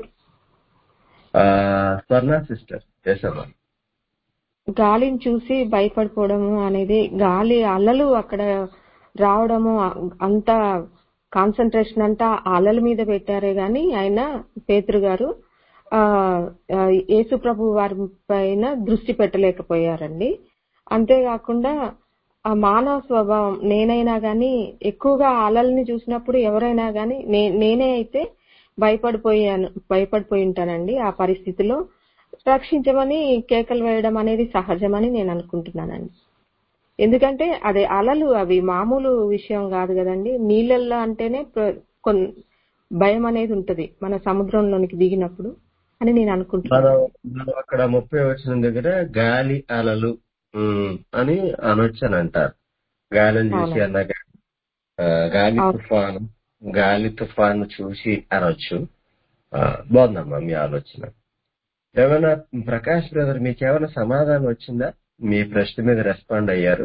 ఆ, స్వర్ణ సిస్టర్ చేసామా గాలిని చూసి భయపడిపోవడము అనేది గాలి అలలు అక్కడ రావడము అంత కాన్సన్ట్రేషన్ అంతా ఆ అలల మీద పెట్టారే గాని ఆయన పేతురు గారు ఆ ఆ, యేసు ప్రభు వారి పైన దృష్టి పెట్టలేకపోయారండి అంతేకాకుండా ఆ మానవ స్వభావం నేనైనా గాని ఎక్కువగా ఆ అలల్ని చూసినప్పుడు ఎవరైనా గాని నే- నేనే అయితే భయపడిపోయాను భయపడిపోయి ఉంటానండి ఆ పరిస్థితిలో రక్షించమని కేకలు వేయడం అనేది సహజమని నేను అనుకుంటున్నానండి ఎందుకంటే అదే అలలు అవి మామూలు విషయం కాదు కదండి నీళ్ళల్లో అంటేనే ప్ర- కొన్ భయం అనేది ఉంటది మన సముద్రంలోనికి దిగినప్పుడు అని నేను మనం అనుకుంటున్నాను మనం అక్కడ ముప్పై వచ్చిన దగ్గర గాలి అలలు ఉమ్, అని అనొచ్చు అని అంటారు గాలిని చూసి అవునండి అన్న ఆ, గాలి అవును తుఫాను గాలి తుఫాను చూసి అనొచ్చు ఆ, బాగుందమ్మా మీ ఆలోచన ఏమైనా ప్రకాష్ బ్రదర్ మీకు ఏమైనా సమాధానం వచ్చిందా మీ ప్రశ్న మీద రెస్పాండ్ అయ్యారు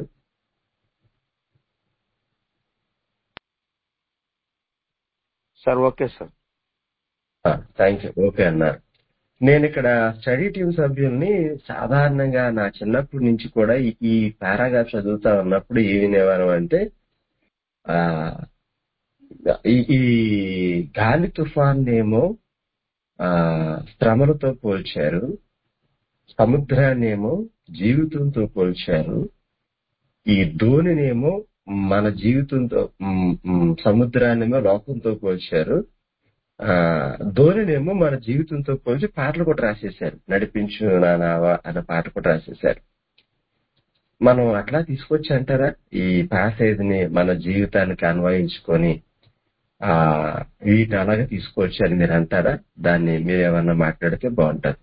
sir okay sir thank you okay అన్నారు నేను ఇక్కడ స్టడీ టీం సభ్యుల్ని సాధారణంగా నా చిన్నప్పటి నుంచి కూడా ఈ- ఈ పారాగ్రాఫ్ చదువుతా ఉన్నప్పుడు ఏ వినేవారం అంటే ఆ ఈ ఈ గాలి తుఫాన్ ఏమో ఆ శ్రమలతో పోల్చారు సముద్రాన్నేమో జీవితంతో పోల్చారు ఈ ధోనినేమో మన జీవితంతో మ్, మ్, సముద్రాన్నేమో లోకంతో పోల్చారు ఆ ధోనినేమో మన జీవితంతో పోల్చి పాటలు కూడా రాసేశారు నడిపించు నా నావా అన్న పాట కూడా రాసేశారు మనం అట్లా తీసుకొచ్చి అంటారా ఈ ప్యాసేజ్ ని మన జీవితానికి అన్వయించుకొని ఆ వీటిని అలాగే తీసుకోవచ్చు అని మీరు అంటారా దాన్ని మీరు ఏమన్నా మాట్లాడితే బాగుంటది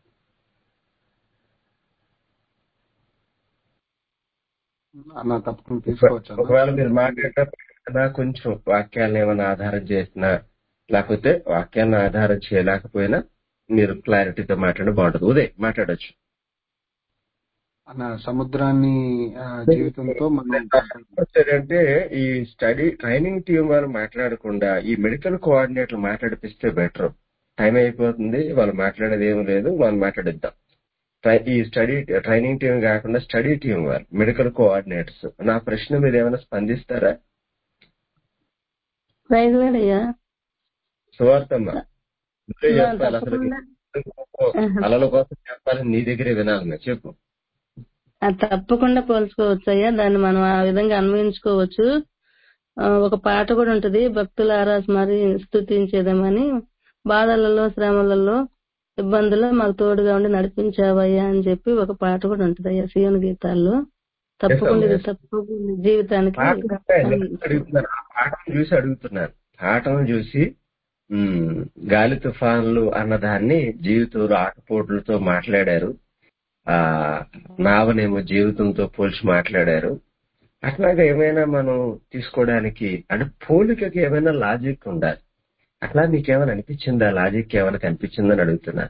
అన్న తప్పకుండా తీసుకోవచ్చు అన్న ఒకవేళ మీరు మాట్లాడేటప్పుడు కొంచెం వాక్యాలను ఏమైనా ఆధారం చేసినా లేకపోతే వాక్యాన్ని ఆధారం చేయలేకపోయినా మీరు క్లారిటీతో మాట్లాడిన బాగుంటది ఉదయ్ మాట్లాడొచ్చు అన్న సముద్రాన్ని ఆ, జీవితంతో మనం వచ్చారంటే ఈ స్టడీ ట్రైనింగ్ టీం వాళ్ళు మాట్లాడకుండా ఈ మెడికల్ కోఆర్డినేటర్ మాట్లాడిపిస్తే బెటర్ టైం అయిపోతుంది వాళ్ళు మాట్లాడేది ఏం లేదు వాళ్ళు మాట్లాడిద్దాం ట్రై- ఈ స్టడీ ట్రైనింగ్ టీం కాకుండా స్టడీ టీం వారు మెడికల్ కోఆర్డినేటర్స్ నా ప్రశ్న మీరు ఏమైనా స్పందిస్తారా ప్రైజ్ లేడయ్యా సువార్తమ్మ నువ్వే నా చెప్పాలి అసలు తప్పకుండా అలల కోసం చెప్పాలి నీ దగ్గరే వినాలి చెప్పు ఆ తప్పకుండా పోల్చుకోవచ్చు అయ్యా దాన్ని మనం ఆ విధంగా అన్వయించుకోవచ్చు ఆ, ఒక పాట కూడా ఉంటది భక్తుల ఆరాస్ మరి స్థుతించేదమని బాధలలో శ్రమలలో ఇబ్బందుల్లో మాకు తోడుగా ఉండి నడిపించావయ్యా అని చెప్పి ఒక పాట కూడా ఉంటది అయ్యా సీఎన్ గీతాల్లో తప్పకుండా ఇది తప్పకుండా జీవితానికి పాట అంటే నేను అన్వయించుకోవచ్చు. అడుగుతున్నాను ఆ పాటను చూసి అడుగుతున్నాను పాటను చూసి ఉమ్, గాలి తుఫాన్లు అన్నదాన్ని జీవితంలో ఆటపోట్లతో మాట్లాడారు ఆ నావనేమో జీవితంతో పోల్చి మాట్లాడారు అట్లాగా ఏమైనా మనం తీసుకోవడానికి అంటే పోలికకి ఏమైనా లాజిక్ ఉండాలి అట్లా నీకేమైనా అనిపించిందా లాజిక్ ఏమైనా కనిపించిందని అడుగుతున్నా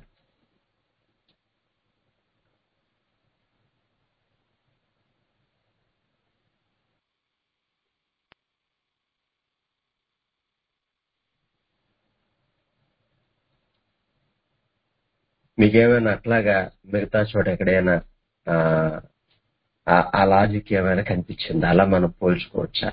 మీకేమైనా అట్లాగా మిగతా చోట ఎక్కడైనా ఆ ఆ- ఆ లాజిక్ ఏమైనా కనిపించిందా అలా మనం పోల్చుకోవచ్చా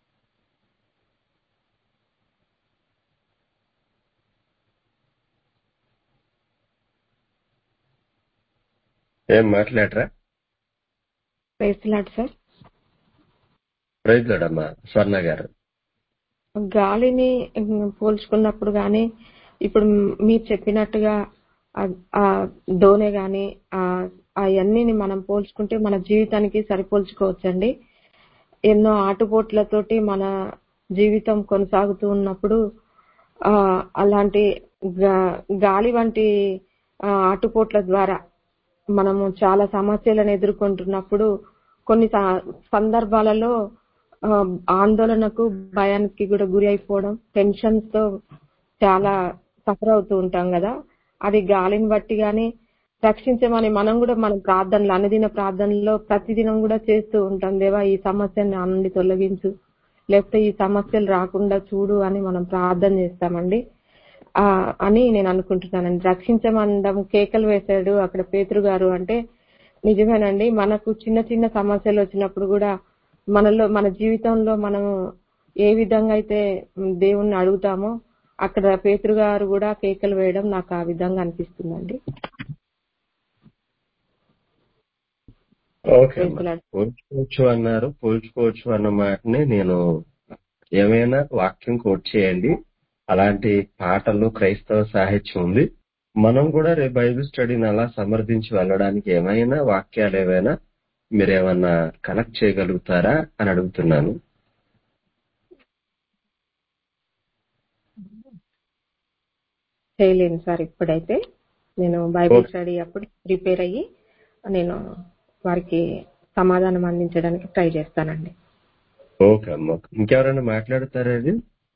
ఏం మాట్లాడరా ప్రైజ్ సార్ ప్రైజ్లాడమ్మా స్వర్ణ గారు గాలిని ఉమ్, పోల్చుకున్నప్పుడు గాని ఇప్పుడు మీరు చెప్పినట్టుగా ఆ- ఆ దోనె గాని ఆ అవన్నీ మనం పోల్చుకుంటే మన జీవితానికి సరిపోల్చుకోవచ్చండి ఎన్నో ఆటుపోట్లతోటి మన జీవితం కొనసాగుతూ ఉన్నప్పుడు ఆ అలాంటి గా- గాలి వంటి ఆ, ఆటుపోట్ల ద్వారా మనము చాలా సమస్యలను ఎదుర్కొంటున్నప్పుడు కొన్ని స- సందర్భాలలో ఆ, ఆందోళనకు భయానికి కూడా గురి అయిపోవడం టెన్షన్స్ తో చాలా సఫర్ అవుతూ ఉంటాం కదా అది గాలిని బట్టి గాని రక్షించమని మనం కూడా మన ప్రార్థనలు అనుదిన ప్రార్థనలో ప్రతిదినం కూడా చేస్తూ ఉంటాం దేవా ఈ సమస్యని నా నుండి తొలగించు లేకపోతే ఈ సమస్యలు రాకుండా చూడు అని మనం ప్రార్థన చేస్తామండి ఆ అని నేను అనుకుంటున్నానండి రక్షించమండం కేకలు వేశాడు అక్కడ పేతురు గారు అంటే నిజమేనండి మనకు చిన్న చిన్న సమస్యలు వచ్చినప్పుడు కూడా మనలో మన జీవితంలో మనము ఏ విధంగా అయితే దేవుణ్ణి అడుగుతామో అక్కడ పేతురు గారు కూడా కేకలు వేయడం నాకు ఆ విధంగా అనిపిస్తుందండి ఓకే అమ్మా పోల్చుకోవచ్చు అన్నారు పోల్చుకోవచ్చు అన్న మాటని నేను ఏమైనా వాక్యం కోట్ చేయండి అలాంటి పాటలు క్రైస్తవ సాహిత్యం ఉంది మనం కూడా రేపు బైబిల్ స్టడీని అలా సమర్థించి వెళ్ళడానికి ఏమైనా వాక్యాలు ఏమైనా మీరేమన్నా కనెక్ట్ చేయగలుగుతారా అని అడుగుతున్నాను చేయలేను సార్ ఇప్పుడైతే నేను బైబిల్ ఓకే. స్టడీ అప్పుడు ప్రిపేర్ అయ్యి నేను వారికి సమాధానం అందించడానికి ట్రై చేస్తానండి ఓకే అమ్మ ఇంకెవరైనా మాట్లాడతారా ఇది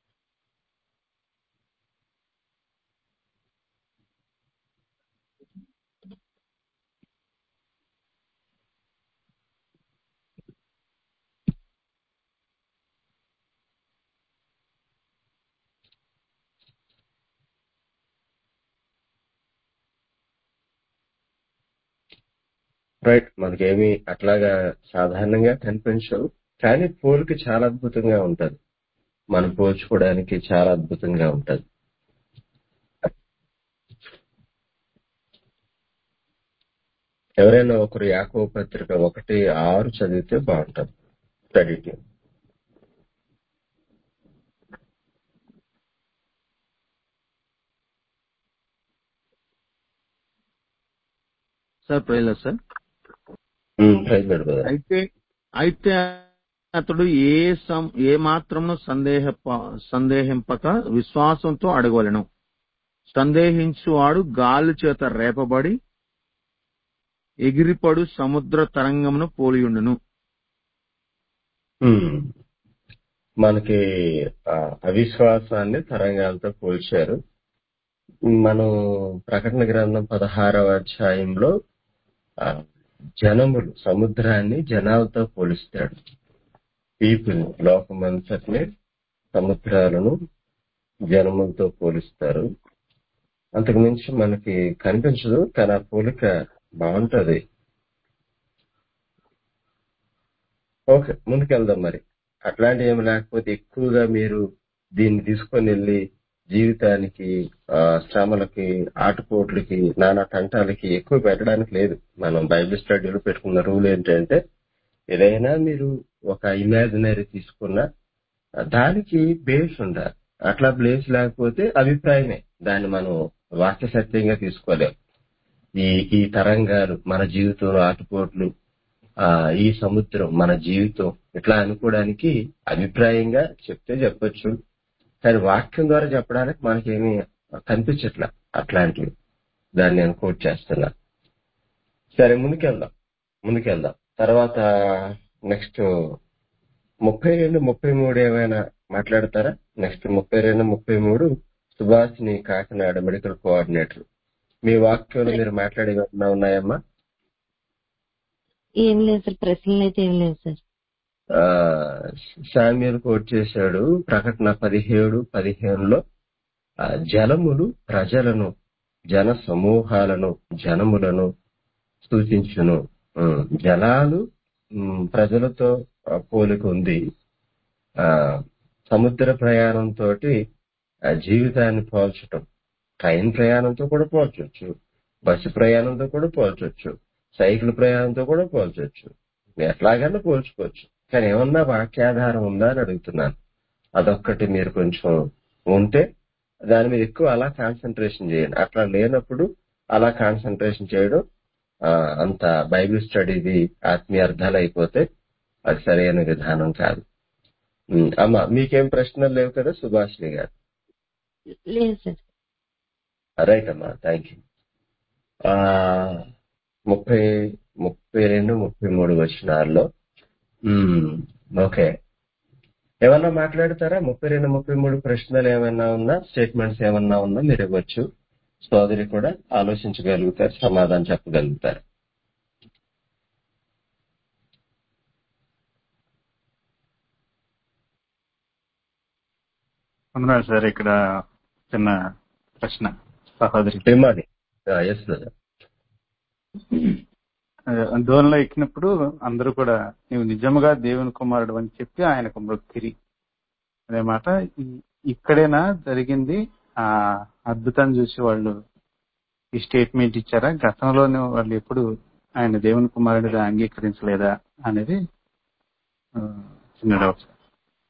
రైట్ మనకేమి అట్లాగా సాధారణంగా కనిపించవు కానీ పోలిక చాలా అద్భుతంగా ఉంటది మనం పోల్చుకోవడానికి చాలా అద్భుతంగా ఉంటది ఎవరైనా ఒకరు యాకో పత్రిక ఒకటి ఆరు చదివితే బాగుంటది study team sir praise sir praise పెడదా అయితే అయితే అతడు ఏ సం ఏ మాత్రమును సందేహ సందేహింపక విశ్వాసంతో అడగవలెను సందేహించువాడు గాలి చేత రేపబడి ఎగిరిపడు సముద్ర తరంగమును పోలియుండును ఉమ్. మనకి ఆ, అవిశ్వాసాన్ని తరంగాలతో పోల్చారు మనం ప్రకటన గ్రంథం పదహారవ అధ్యాయంలో ఆ, జనములు సముద్రాన్ని జనాలతో పోలిస్తాడు పీపుల్ లోకమంతటిని సముద్రాలను జనములతో పోలిస్తారు అంతకు మించి మనకి కనిపించదు కానీ ఆ పోలిక బాగుంటది ఓకే ముందుకెళ్దాం మరి అట్లాంటి ఏమి లేకపోతే ఎక్కువగా మీరు దీన్ని తీసుకొని వెళ్ళి జీవితానికి ఆ, శ్రమలకి ఆటుపోట్లకి నానా తంటాలకి ఎక్కువ పెట్టడానికి లేదు మనం బైబిల్ స్టడీలో పెట్టుకున్న రూల్ ఏంటంటే ఏదైనా మీరు ఒక ఇమాజినరీ తీసుకున్నా దానికి బేస్ ఉండాలి అట్లా ప్లేస్ లేకపోతే అభిప్రాయమే దాన్ని మనం వాక్య సత్యంగా తీసుకోలేం ఈ ఈ తరంగాలు మన జీవితంలో ఆటుపోట్లు ఆ ఈ సముద్రం మన జీవితం ఇట్లా అనుకోవడానికి అభిప్రాయంగా చెప్తే చెప్పొచ్చు కానీ వాక్యం ద్వారా చెప్పడానికి మనకేమీ కనిపించట్లా అట్లాంటివి దాన్ని నేను కోట్ చేస్తున్నా సరే ముందుకెళ్దాం ముందుకెళ్దాం తర్వాత నెక్స్ట్ ముప్పై రెండు ముప్పై మూడు ఏమైనా మాట్లాడతారా నెక్స్ట్ ముప్పై రెండు ముప్పై మూడు సుభాష్ని కాకినాడ మెడికల్ కోఆర్డినేటర్ మీ వాక్యంలో మీరు మాట్లాడేవి ఏమన్నా ఉన్నాయమ్మా ఏం లేదు సార్ ప్రశ్నలు అయితే ఏం లేదు సార్ ఆ, శామ్యూల్ కోట్ చేశాడు ప్రకటన పదిహేడు పదిహేనులో ఆ, జలములు ప్రజలను జన సమూహాలను జనములను సూచించును ఉమ్, జలాలు ఉమ్, ప్రజలతో ఆ, పోలిక ఉంది ఆ సముద్ర ప్రయాణంతో జీవితాన్ని పోల్చటం ట్రైన్ ప్రయాణంతో కూడా పోల్చొచ్చు బస్సు ప్రయాణంతో కూడా పోల్చొచ్చు సైకిల్ ప్రయాణంతో కూడా పోల్చొచ్చు ఎట్లాగైనా పోల్చుకోవచ్చు కానీ ఏమన్నా వాక్యాధారం ఉందా అని అడుగుతున్నాను అదొక్కటి మీరు కొంచెం ఉంటే దాని మీద ఎక్కువ అలా కాన్సన్ట్రేషన్ చేయండి అట్లా లేనప్పుడు అలా కాన్సన్ట్రేషన్ చేయడం ఆ, అంత బైబిల్ స్టడీది ఆత్మీయ అర్థాలు అయిపోతే అది సరైన విధానం కాదు ఉమ్, అమ్మా మీకేం ప్రశ్నలు లేవు కదా సుభాష్ని గారు లేదు సార్ రైట్ అమ్మా థ్యాంక్ యూ ఆ, ముప్పై ముప్పై రెండు ముప్పై మూడు వచనాల్లో ఉమ్, ఓకే ఏమన్నా మాట్లాడతారా ముప్పై రెండు ముప్పై మూడు ప్రశ్నలు ఏమన్నా ఉన్నా స్టేట్మెంట్స్ ఏమన్నా ఉన్నా మీరు ఇవ్వచ్చు సోదరి కూడా ఆలోచించగలుగుతారు సమాధానం చెప్పగలుగుతారు వందనాలు సార్ ఇక్కడ చిన్న ప్రశ్న సహోదరి రిమాని ఎస్ దోనిలో ఎక్కినప్పుడు అందరూ కూడా నీవు నిజముగా దేవుని కుమారుడు అని చెప్పి ఆయనకు మొక్కిరి అనే మాట ఈ- ఇక్కడేనా జరిగింది ఆ అద్భుతాన్ని చూసి వాళ్ళు ఈ స్టేట్మెంట్ ఇచ్చారా గతంలోనే వాళ్ళు ఎప్పుడు ఆయన దేవుని కుమారుడిగా అంగీకరించలేదా అనేది ఆ, చిన్న డౌట్ సార్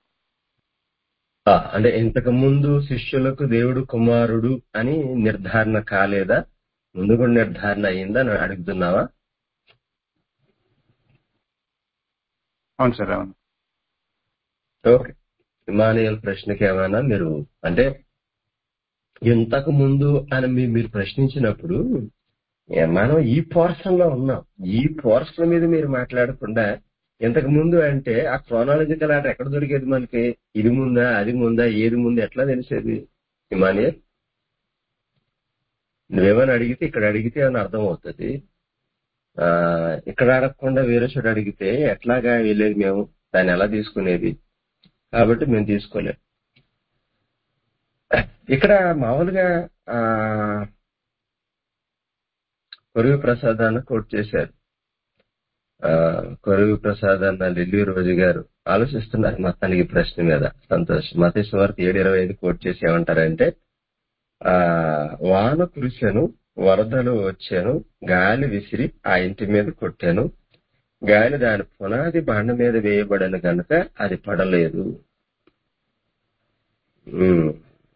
ఆ, అంటే ఇంతకు ముందు శిష్యులకు దేవుడు కుమారుడు అని నిర్ధారణ కాలేదా ముందు కూడా నిర్ధారణ అయిందా అని అడుగుతున్నావా అవును సార్ అవును ఓకే ఇమానియల్ ప్రశ్నకి ఏమైనా మీరు అంటే ఇంతకు ముందు అని మీ- మీరు ప్రశ్నించినప్పుడు ఏ, మనం ఈ పోర్షన్ లో ఉన్నాం ఈ పోర్షన్ మీద మీరు మాట్లాడకుండా ఇంతకు ముందు అంటే ఆ క్రోనాలజికల్ ఆర్డర్ ఎక్కడ దొరికేది మనకి ఇది ముందా అది ముందా ఏది ముందు ఎట్లా తెలిసేది ఇమానియల్ నువ్వేమైనా అడిగితే ఇక్కడ అడిగితే ఏమైనా అర్థం అవుతుంది ఆ ఇక్కడ అడగకుండా వేరే చోట అడిగితే ఎట్లాగా వెళ్ళేది మేము దాన్ని ఎలా తీసుకునేది కాబట్టి మేము తీసుకోలేం ఇక్కడ మామూలుగా ఆ కొరువు ప్రసాద్ అన్న కోట్ చేశారు ఆ కొరువు ప్రసాద్ అన్న లిల్లీ రోజు గారు ఆలోచిస్తున్నారు మొత్తానికి ఈ ప్రశ్న మీద సంతోషం మతేశ్వర్ ఏడు ఇరవై ఐదు కోట్ చేసి ఏమంటారంటే ఆ వాన కురిసెను వరదలు వచ్చాను గాలి విసిరి ఆ ఇంటి మీద కొట్టాను గాలి దాని పునాది బండ మీద వేయబడను గనుక అది పడలేదు ఉమ్.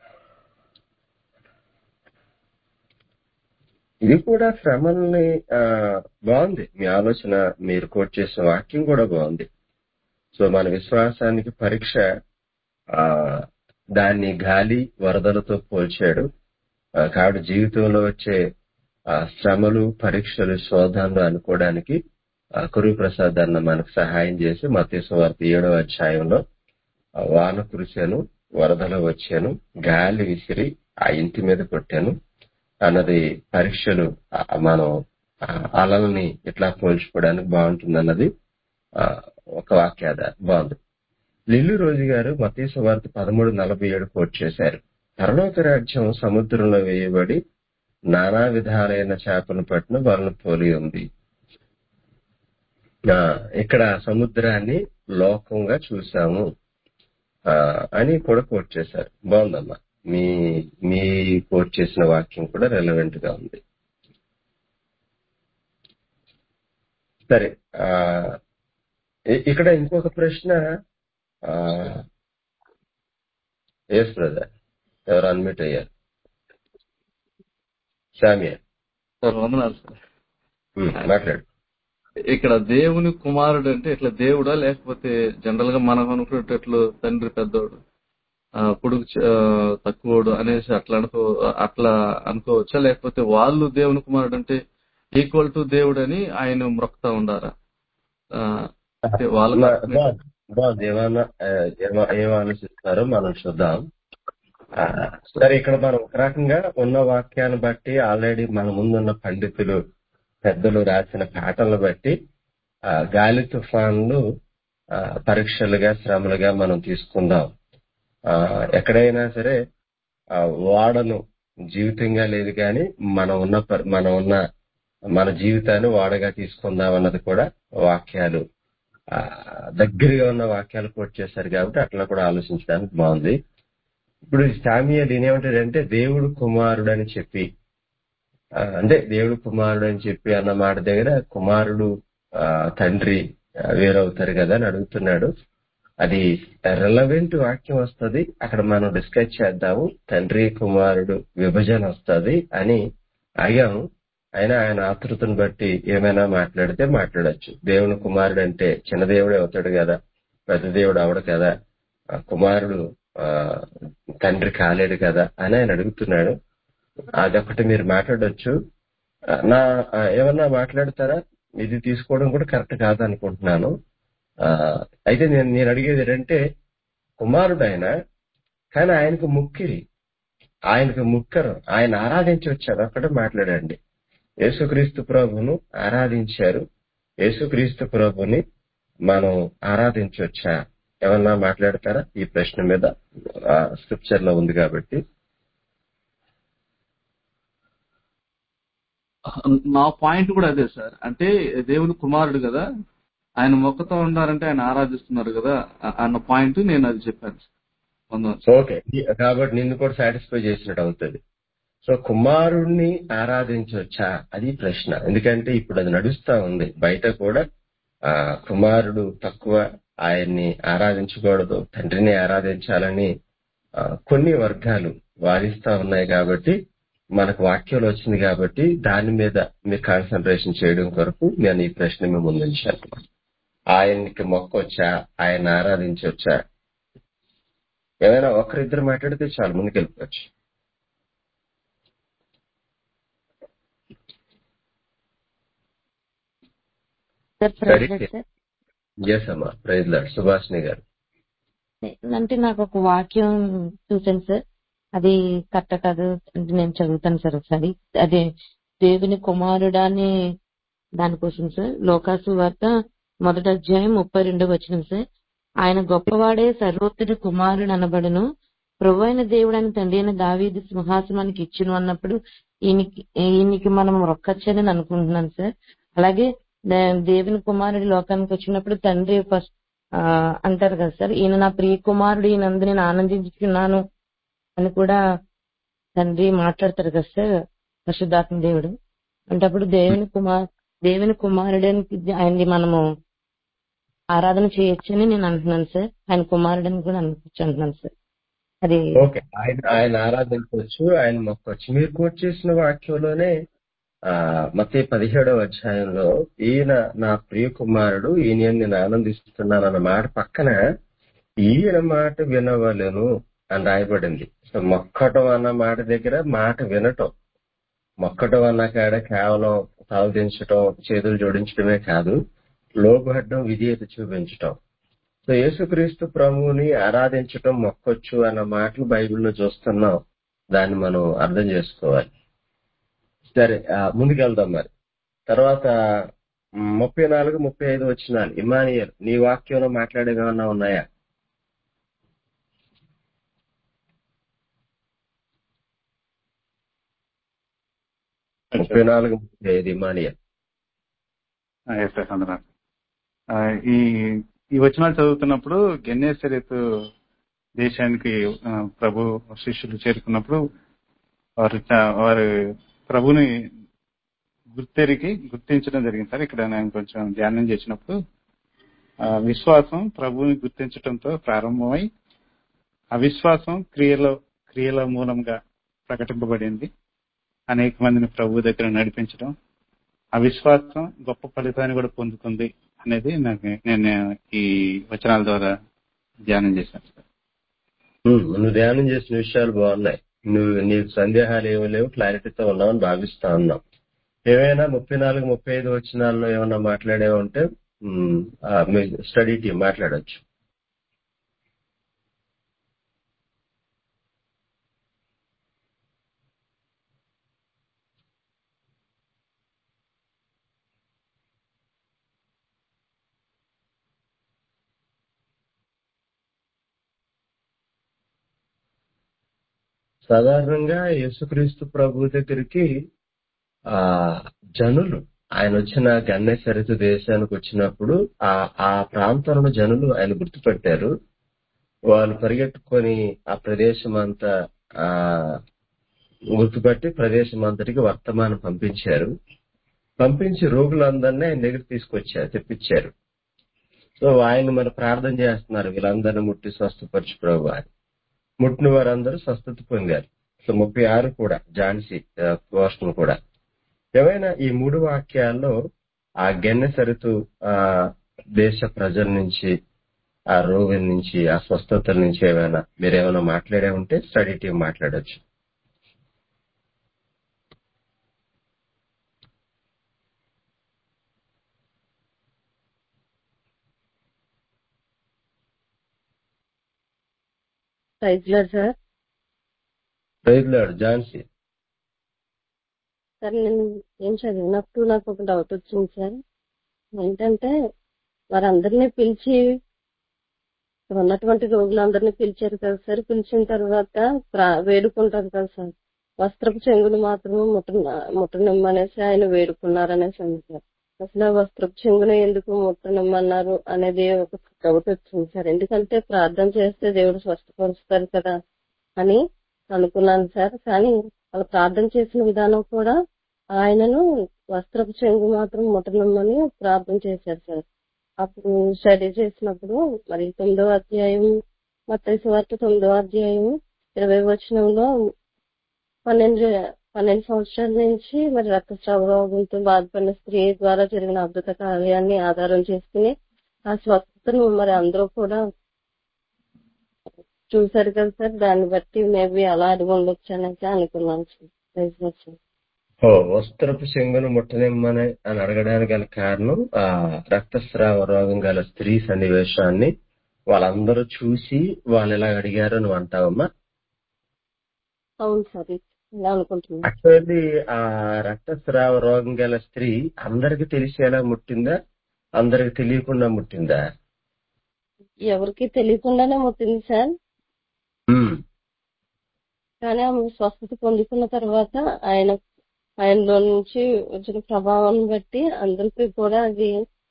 ఇది కూడా శ్రమల్ని ఆ, బాగుంది మీ ఆలోచన మీరు కోట్ చేసిన వాక్యం కూడా బాగుంది సో మన విశ్వాసానికి పరీక్ష ఆ దాన్ని గాలి వరదలతో పోల్చాడు ఆ, కాబట్టి జీవితంలో వచ్చే ఆ, శ్రమలు పరీక్షలు శోధనలు అనుకోవడానికి ఆ, కురువు ప్రసాద్ అన్న మనకు సహాయం చేసి మతీసు వార్త ఏడవ అధ్యాయంలో ఆ, వాన కురిశాను వరదలు వచ్చాను గాలి విసిరి ఆ ఇంటి మీద కొట్టాను అన్నది పరీక్షలు ఆ, మనం ఆ, అలల్ని ఇట్లా పోల్చుకోవడానికి బాగుంటుంది అన్నది ఆ, ఒక వాక్యాద బాగుంది లిల్లు రోజు గారు మతీసు వార్త పదమూడు నలభై ఏడు కోట్ చేశారు పరలోక రాజ్యం సముద్రంలో వేయబడి నానా విధాలైన చేపను పట్టిన వలన పోలి ఉంది ఆ, ఇక్కడ సముద్రాన్ని లోకంగా చూసాము ఆ, అని కూడా కోట్ చేశారు బాగుందమ్మా మీ మీ కోట్ చేసిన వాక్యం కూడా రెలవెంట్ గా ఉంది సరే ఆ, ఇ- ఇక్కడ ఇంకొక ప్రశ్న ఎస్ బ్రదర్ ఎవరు అన్మిట్ అయ్యారు సామియా సార్ వందనాలు సార్ ఉమ్, మాట్లాడు ఇక్కడ దేవుని కుమారుడు అంటే ఇట్లా దేవుడా లేకపోతే జనరల్ గా మనం అనుకునేటట్లు తండ్రి పెద్దోడు ఆ, పొడుగు చ- ఆ, తక్కువోడు అనేసి అట్లా అనుకో అట్లా అనుకోవచ్చా లేకపోతే వాళ్ళు దేవుని కుమారుడు అంటే ఈక్వల్ టు దేవుడు అని ఆయన మొక్కుతా ఉండారా ఆ, అంటే వాళ్ళకు బా- అర్థమే బా- బాగుంది ఏమన్నా ఆ, ఏమ- ఏం ఆలోచిస్తారో మనం చూద్దాం ఆ, సరే ఇక్కడ మనం ఒక రకంగా ఉన్న వాక్యాన్ని బట్టి ఆల్రెడీ మన ముందున్న పండితులు పెద్దలు రాసిన పాటలను బట్టి ఆ, గాలి తుఫాన్లు ఆ, పరీక్షలుగా శ్రమలుగా మనం తీసుకుందాం ఆ, ఎక్కడైనా సరే ఆ, వాడను జీవితంగా లేదు కానీ మనం ఉన్న పరి- మనం ఉన్న మన జీవితాన్ని వాడగా తీసుకుందాం అన్నది కూడా వాక్యాలు ఆ, దగ్గరగా ఉన్న వాక్యాలు కోట్ చేశారు కాబట్టి అట్లా కూడా ఆలోచించడానికి బాగుంది ఇప్పుడు సామియల్ ఏమంటాడంటే దేవుడు కుమారుడు అని చెప్పి ఆ, అంటే దేవుడు కుమారుడు అని చెప్పి అన్న మాట దగ్గర కుమారుడు ఆ, తండ్రి ఆ, వేరవుతారు కదా అని అడుగుతున్నాడు అది రెలవెంట్ వాక్యం వస్తది అక్కడ మనం డిస్కస్ చేద్దాము తండ్రి కుమారుడు విభజన వస్తది అని అడిగాము అయినా ఆయన ఆతృతను బట్టి ఏమైనా మాట్లాడితే మాట్లాడొచ్చు దేవుని కుమారుడు అంటే చిన్న దేవుడే అవుతాడు కదా పెద్ద దేవుడు అవడు కదా ఆ కుమారుడు ఆ తండ్రి కాలేడు కదా అని ఆయన అడుగుతున్నాడు అదొకటి మీరు మాట్లాడొచ్చు ఆ, నా ఆ, ఏమన్నా మాట్లాడతారా ఇది తీసుకోవడం కూడా కరెక్ట్ కాదనుకుంటున్నాను ఆ, అయితే నేను నేను అడిగేది ఏంటంటే కుమారుడు ఆయన కానీ ఆయనకు ముక్కిరి ఆయనకు ముక్కరు ఆయన ఆరాధించవచ్చు అదొక్కటే మాట్లాడండి యేసుక్రీస్తు ప్రభును ఆరాధించారు యేసుక్రీస్తు ప్రభుని మనం ఆరాధించవచ్చా ఏమన్నా మాట్లాడతారా ఈ ప్రశ్న మీద స్క్రిప్చర్ లో ఉంది కాబట్టి నా పాయింట్ కూడా అదే సార్ అంటే దేవుని కుమారుడు కదా ఆయన మొక్కతో ఉన్నారంటే ఆయన ఆరాధిస్తున్నారు కదా అ- అన్న పాయింట్ నేను అది చెప్పాను సార్. వందనాలు సార్. ఓకే కాబట్టి నిన్ను కూడా సాటిస్ఫై చేసినట్టు అవుతుంది సో కుమారుణ్ణి ఆరాధించవచ్చా అది ప్రశ్న ఎందుకంటే ఇప్పుడు అది నడుస్తా ఉంది బయట కూడా ఆ కుమారుడు తక్కువ ఆయన్ని ఆరాధించకూడదు తండ్రిని ఆరాధించాలని ఆ, కొన్ని వర్గాలు వాదిస్తా ఉన్నాయి కాబట్టి మనకు వాక్యంలో వచ్చింది కాబట్టి దాని మీద మీరు కాన్సన్ట్రేషన్ చేయడం కొరకు నేను ఈ ప్రశ్న మీ ముందుంచాను ఆయనకి మొక్కొచ్చా ఆయన ఆరాధించవచ్చా ఏమైనా ఒకరిద్దరు మాట్లాడితే చాలు ముందుకెళ్ళిపోవచ్చు sir Ready? Praise sir yes అమ్మా ప్రైజ్ లాడ్ సుభాష్ని గారు అంటే నాకు ఒక వాక్యం చూసాను సార్ అది కరెక్ట్ కాదు అంటే నేను చదువుతాను సార్ ఒకసారి అదే దేవుని కుమారుడా అని దానికోసం సార్ లోకాసు వార్త మొదటి అధ్యాయం ముప్పై రెండో వచ్చిన సార్ ఆయన గొప్పవాడే సర్వోత్తరి కుమారుడు అనబడును ప్రభు అయిన దేవుడు అని తండ్రి అయిన దావీదు సింహాసనానికి ఇచ్చును అన్నప్పుడు ఈయనకి ఈయనకి మనం రొక్కచ్చని నేను అనుకుంటున్నాను సార్ అలాగే దే- దేవుని కుమారుడు లోకానికి వచ్చినప్పుడు తండ్రి ఫస్ట్ ఆ, అంటారు కదా సార్ ఈయన నా ప్రియ కుమారుడు ఈయనందు నేను ఆనందించుకున్నాను అని కూడా తండ్రి మాట్లాడతారు కదా సార్ పరిశుద్ధాత్మ దేవుడు అంటే అప్పుడు దేవుని కుమార్ దేవుని కుమారుడానికి ఆయన్ని మనము ఆరాధన చేయొచ్చని నేను అంటున్నాను సార్ ఆయన కుమారుడని కూడా అనుకోవచ్చు అంటున్నాను సార్ అది ఓకే ఆయన ఆయన ఆరాధించవచ్చు ఆయన మొక్కొచ్చు మీరు కోట్ చేసిన వాక్యంలోనే ఆ మత పదిహేడవ అధ్యాయంలో ఈయన నా ప్రియ కుమారుడు ఈయన నేను ఆనందిస్తున్నాను అన్న మాట పక్కన ఈయన మాట వినవలను అని రాయబడింది సో మొక్కటం అన్న మాట దగ్గర మాట వినటం మొక్కటం అన్న కాడ కేవలం సాధించటం చేతులు జోడించడమే కాదు లోబడ్డం విధేయత చూపించటం సో యేసుక్రీస్తు ప్రభువుని ఆరాధించటం మొక్కొచ్చు అన్న మాటలు బైబిల్లో చూస్తున్నాం దాన్ని మనం అర్థం చేసుకోవాలి సరే ఆ, ముందుకెళ్దాం మరి తర్వాత మ్, ముప్పై నాలుగు ముప్పై ఐదు వచ్చినాలు ఇమానియల్ నీ వాక్యంలో మాట్లాడేవేమన్నా ఉన్నాయా ముప్పై నాలుగు ముప్పై ఐదు ఇమానియల్ ఎస్ సార్ అందరం ఈ ఈ వచనాలు చదువుతున్నప్పుడు గెన్నేసరితు దేశానికి ఆ, ప్రభు శిష్యులు చేరుకున్నప్పుడు వారు చ- వారు ప్రభుని గుర్తెరిగి గుర్తించడం జరిగింది సార్ ఇక్కడ నేను కొంచెం ధ్యానం చేసినప్పుడు ఆ, విశ్వాసం ప్రభువుని గుర్తించడంతో ప్రారంభమై అవిశ్వాసం క్రియల క్రియల మూలంగా ప్రకటింపబడింది అనేక మందిని ప్రభు దగ్గర నడిపించడం అవిశ్వాసం గొప్ప ఫలితాన్ని కూడా పొందుతుంది అనేది నాకు నేను ఈ వచనాల ద్వారా ధ్యానం చేశాను సార్ ఉమ్, నువ్వు ధ్యానం చేసిన విషయాలు బాగున్నాయి నువ్వు నీకు సందేహాలు ఏమీ లేవు క్లారిటీతో ఉన్నావని భావిస్తా ఉన్నాం ఏమైనా ముప్పై నాలుగు ముప్పై ఐదు వచ్చినాల్లో ఏమన్నా మాట్లాడేవంటే ఉమ్, ఆ, మీ స్టడీ టీం మాట్లాడొచ్చు సాధారణంగా యేసుక్రీస్తు ప్రభు దగ్గరికి ఆ జనులు ఆయన వచ్చిన గన్నేసరిత దేశానికి వచ్చినప్పుడు ఆ ఆ ప్రాంతంలో జనులు ఆయన గుర్తుపెట్టారు వాళ్ళు పరిగెట్టుకొని ఆ ప్రదేశం అంతా ఆ గుర్తుపట్టి ప్రదేశం అంతటికి వర్తమానం పంపించారు పంపించి రోగులందరినీ ఆయన దగ్గర తీసుకొచ్చారు తెప్పించారు సో ఆయన మరి ప్రార్థన చేస్తున్నారు వీళ్ళందరినీ ముట్టి స్వస్థపరచు ప్రభు అని ముట్టిన వారందరూ స్వస్థత పొందారు సో ముప్పై ఆరు కూడా ఝాన్సీ పోస్టులు కూడా ఏమైనా ఈ మూడు వాక్యాల్లో ఆ గెన్నె సరితు ఆ దేశ ప్రజల నుంచి ఆ రోగుల నుంచి ఆ స్వస్థతల నుంచి ఏమైనా మీరు ఏమైనా మాట్లాడే ఉంటే స్టడీ టీం మాట్లాడొచ్చు ప్రైజ్ లార్డ్ సార్ రైతులాడు ఝాన్సీ సార్ నేను ఏం చదివినప్పుడు నాకు ఒక డౌట్ వచ్చింది సార్ ఏంటంటే వారందరినీ పిలిచి ఇక్కడ ఉన్నటువంటి రోగులందరినీ పిలిచారు కదా సార్ పిలిచిన తర్వాత ప్రా- వేడుకుంటారు కదా సార్ వస్త్రపు చెంగులు మాత్రమే ముట్ట ముట్టనిమ్మనేసి ఆయన వేడుకున్నారనేసి ఉంది సార్ అసలు ఆ వస్త్రపు చెంగును ఎందుకు ముట్టనిమ్మన్నారు అనేది ఒక డౌట్ వచ్చింది సార్ ఎందుకంటే ప్రార్థన చేస్తే దేవుడు స్వస్థపరుస్తారు కదా అని అనుకున్నాను సార్ కానీ వాళ్ళు ప్రార్థన చేసిన విధానం కూడా ఆయనను వస్త్రపు చెంగు మాత్రం ముట్టనమ్మని ప్రార్థన చేశారు సార్ అప్పుడు స్టడీ చేసినప్పుడు మరి తొమ్మిదవ అధ్యాయం మత్తయి వార్త తొమ్మిదవ అధ్యాయం ఇరవై వచనంలో పన్నెండు పన్నెండు సంవత్సరాల నుంచి మరి రక్తస్రావ రోగంతో బాధపడిన స్త్రీ ద్వారా జరిగిన అద్భుత కార్యాన్ని ఆధారం చేసుకుని ఆ స్వస్థతను మరి అందరూ కూడా చూశారు కదా సార్ దాన్ని బట్టి మేబీ అలా అడిగి ఉండొచ్చు అనేసి అనుకున్నాను సార్ ప్రైజ్ లార్డ్ సార్ ఓ వస్త్రపు చెంగును ముట్టనిమ్మని అని అడగడానికి గల కారణం ఆ రక్తస్రావ రోగం గల స్త్రీ సన్నివేశాన్ని వాళ్ళందరూ చూసి వాళ్ళు ఎలా అడిగారు నువ్వు అంటావమ్మా అవును సార్ ఇలా అనుకుంటున్నాను యాక్చువల్లీ ఆ రక్తస్రావ రోగం గల స్త్రీ అందరికి తెలిసేలా ముట్టిందా అందరికి తెలియకుండా ముట్టిందా ఎవరికి తెలియకుండానే ముట్టింది సార్ ఉమ్. కానీ ఆమె స్వస్థత పొందుకున్న తర్వాత ఆయన ఆయనలో నుంచి వచ్చిన ప్రభావం బట్టి అందరికీ కూడా అది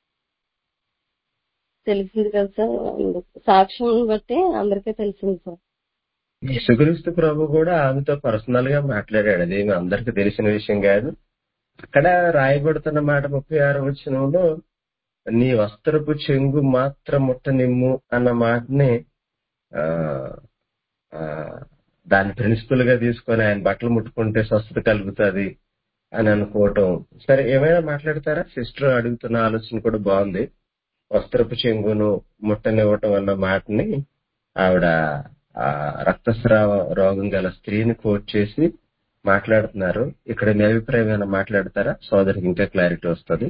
తెలిసింది కదా సార్ అందుకు సాక్ష్యం బట్టి అందరికీ తెలిసింది సార్ యేసుక్రీస్తు ప్రభు కూడా ఆమెతో పర్సనల్ గా మాట్లాడాడు అదేమి అందరికి తెలిసిన విషయం కాదు అక్కడ రాయబడుతున్న మాట ముప్పై ఆరు వచనంలో నీ వస్త్రపు చెంగు మాత్రం ముట్టనిమ్ము అన్న మాటని ఆ, ఆ, దాన్ని ప్రిన్సిపల్ గా తీసుకొని ఆయన బట్టలు ముట్టుకుంటే స్వస్థత కలుగుతుంది అని అనుకోవటం సరే ఏమైనా మాట్లాడతారా సిస్టర్ అడుగుతున్న ఆలోచన కూడా బాగుంది వస్త్రపు చెంగును ముట్టనివ్వటం అన్న మాటని ఆవిడ ఆ రక్తస్రావ రోగం గల స్త్రీని కోట్ చేసి మాట్లాడుతున్నారు ఇక్కడ మీ అభిప్రాయం ఏమైనా మాట్లాడతారా సోదరికి ఇంకా క్లారిటీ వస్తుంది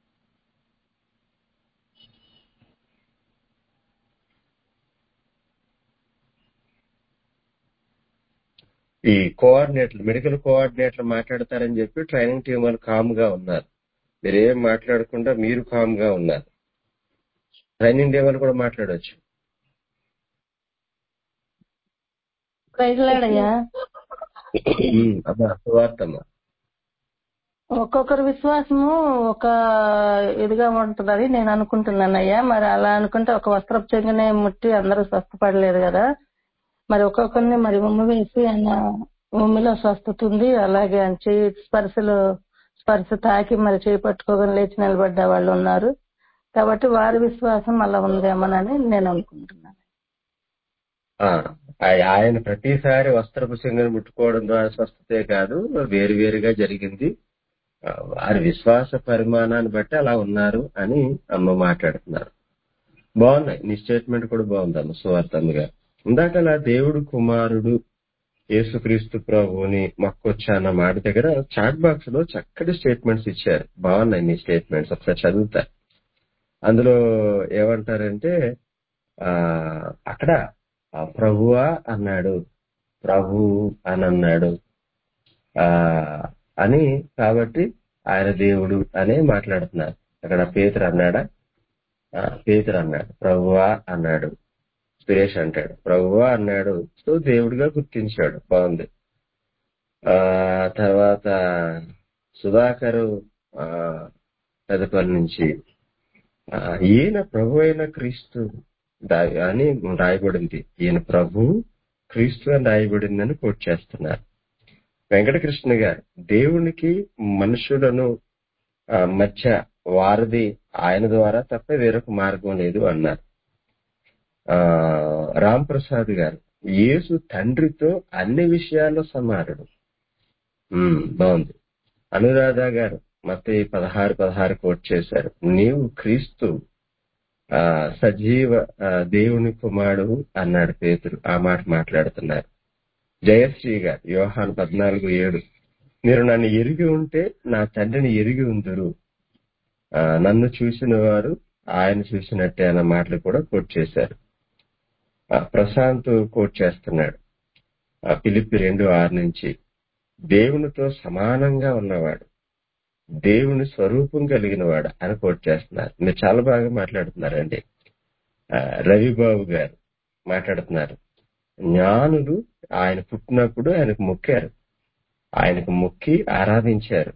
ఈ కోఆర్డినేటర్లు మెడికల్ కోఆర్డినేటర్లు మాట్లాడతారని చెప్పి ట్రైనింగ్ టీం వాళ్ళు కామ్ గా ఉన్నారు మీరేం మాట్లాడకుండా మీరు కామ్ గా ఉన్నారు ట్రైనింగ్ టీం వాళ్ళు కూడా మాట్లాడొచ్చు ప్రైజ్ లాడయ్యా ఉమ్, అమ్మా సువార్తమ్మా ఒక్కొక్కరి విశ్వాసము ఒక ఇదిగా ఉంటుందని నేను అనుకుంటున్నానయ్యా మరి అలా అనుకుంటే ఒక వస్త్రపు చెంగునే ముట్టి అందరూ స్వస్థపడలేరు కదా మరి ఒక్కొక్కరిని మరి ఉమ్మ వేసి ఆయన ఉమ్మిలో స్వస్థత ఉంది అలాగే ఆయన చేయి స్పర్శలో స్పర్శ తాకి మరి చేయి పట్టుకోగానే లేచి నిలబడ్డ వాళ్ళు ఉన్నారు కాబట్టి వారి విశ్వాసం అలా ఉందేమోనని నేను అనుకుంటున్నాను ఆ, ఆయ- ఆయన ప్రతిసారి వస్త్రపు సింగని ముట్టుకోవడం ద్వారా స్వస్థతే కాదు వేరు వేరుగా జరిగింది ఆ, వారి విశ్వాస పరిమాణాన్ని బట్టి అలా ఉన్నారు అని అమ్మ మాట్లాడుతున్నారు బాగున్నాయి నీ స్టేట్మెంట్ కూడా బాగుందమ్మ సువార్తమ్మగా ఇందాకలా దేవుడు కుమారుడు యేసుక్రీస్తు ప్రభుని మొక్కొచ్చా అన్న మాట దగ్గర చాట్ బాక్స్ లో చక్కటి స్టేట్మెంట్స్ ఇచ్చారు బాగున్నాయి మీ స్టేట్మెంట్స్ ఒకసారి చదువుతా అందులో ఏమంటారంటే ఆ అక్కడ ఆ ప్రభువా అన్నాడు ప్రభు అని అన్నాడు ఆ అని కాబట్టి ఆయన దేవుడు అనే మాట్లాడుతున్నారు అక్కడ పేతురు అన్నాడా ఆ, పేతురు అన్నాడు ప్రభువా అన్నాడు సురేష్ అంటాడు ప్రభువా అన్నాడు సో దేవుడిగా గుర్తించాడు బాగుంది ఆ తర్వాత సుధాకరు ఆ పెద్దపల్లి నుంచి ఆ, ఈయన ప్రభు అయిన క్రీస్తు దా- అని రాయబడింది ఈయన ప్రభు క్రీస్తు అని రాయబడిందని కోట్ చేస్తున్నారు వెంకటకృష్ణ గారు దేవునికి మనుషులను ఆ, మధ్య వారధి ఆయన ద్వారా తప్ప వేరొక మార్గం లేదు అన్నారు ఆ రామ్ ప్రసాద్ గారు యేసు తండ్రితో అన్ని విషయాల్లో సమానుడు ఉమ్, బాగుంది అనురాధ గారు మత పదహారు పదహారు కోట్ చేశారు నీవు క్రీస్తు ఆ సజీవ ఆ, దేవుని కుమారుడు అన్నాడు పేతురు ఆ మాట మాట్లాడుతున్నారు జయశ్రీ గారు యోహాన్ పద్నాలుగు ఏడు మీరు నన్ను ఎరిగి ఉంటే నా తండ్రిని ఎరిగి ఉందరు ఆ, నన్ను చూసిన వారు ఆయన చూసినట్టే అన్న మాటలు కూడా కోట్ చేశారు ఆ, ప్రశాంత్ కోట్ చేస్తున్నాడు ఆ, ఫిలిప్పి రెండు ఆరు నుంచి దేవునితో సమానంగా ఉన్నవాడు దేవుని స్వరూపం కలిగిన వాడు అని కోట్ చేస్తున్నారు మీరు చాలా బాగా మాట్లాడుతున్నారండి ఆ, రవిబాబు గారు మాట్లాడుతున్నారు జ్ఞానులు ఆయన పుట్టినప్పుడు ఆయనకు మొక్కారు ఆయనకు మొక్కి ఆరాధించారు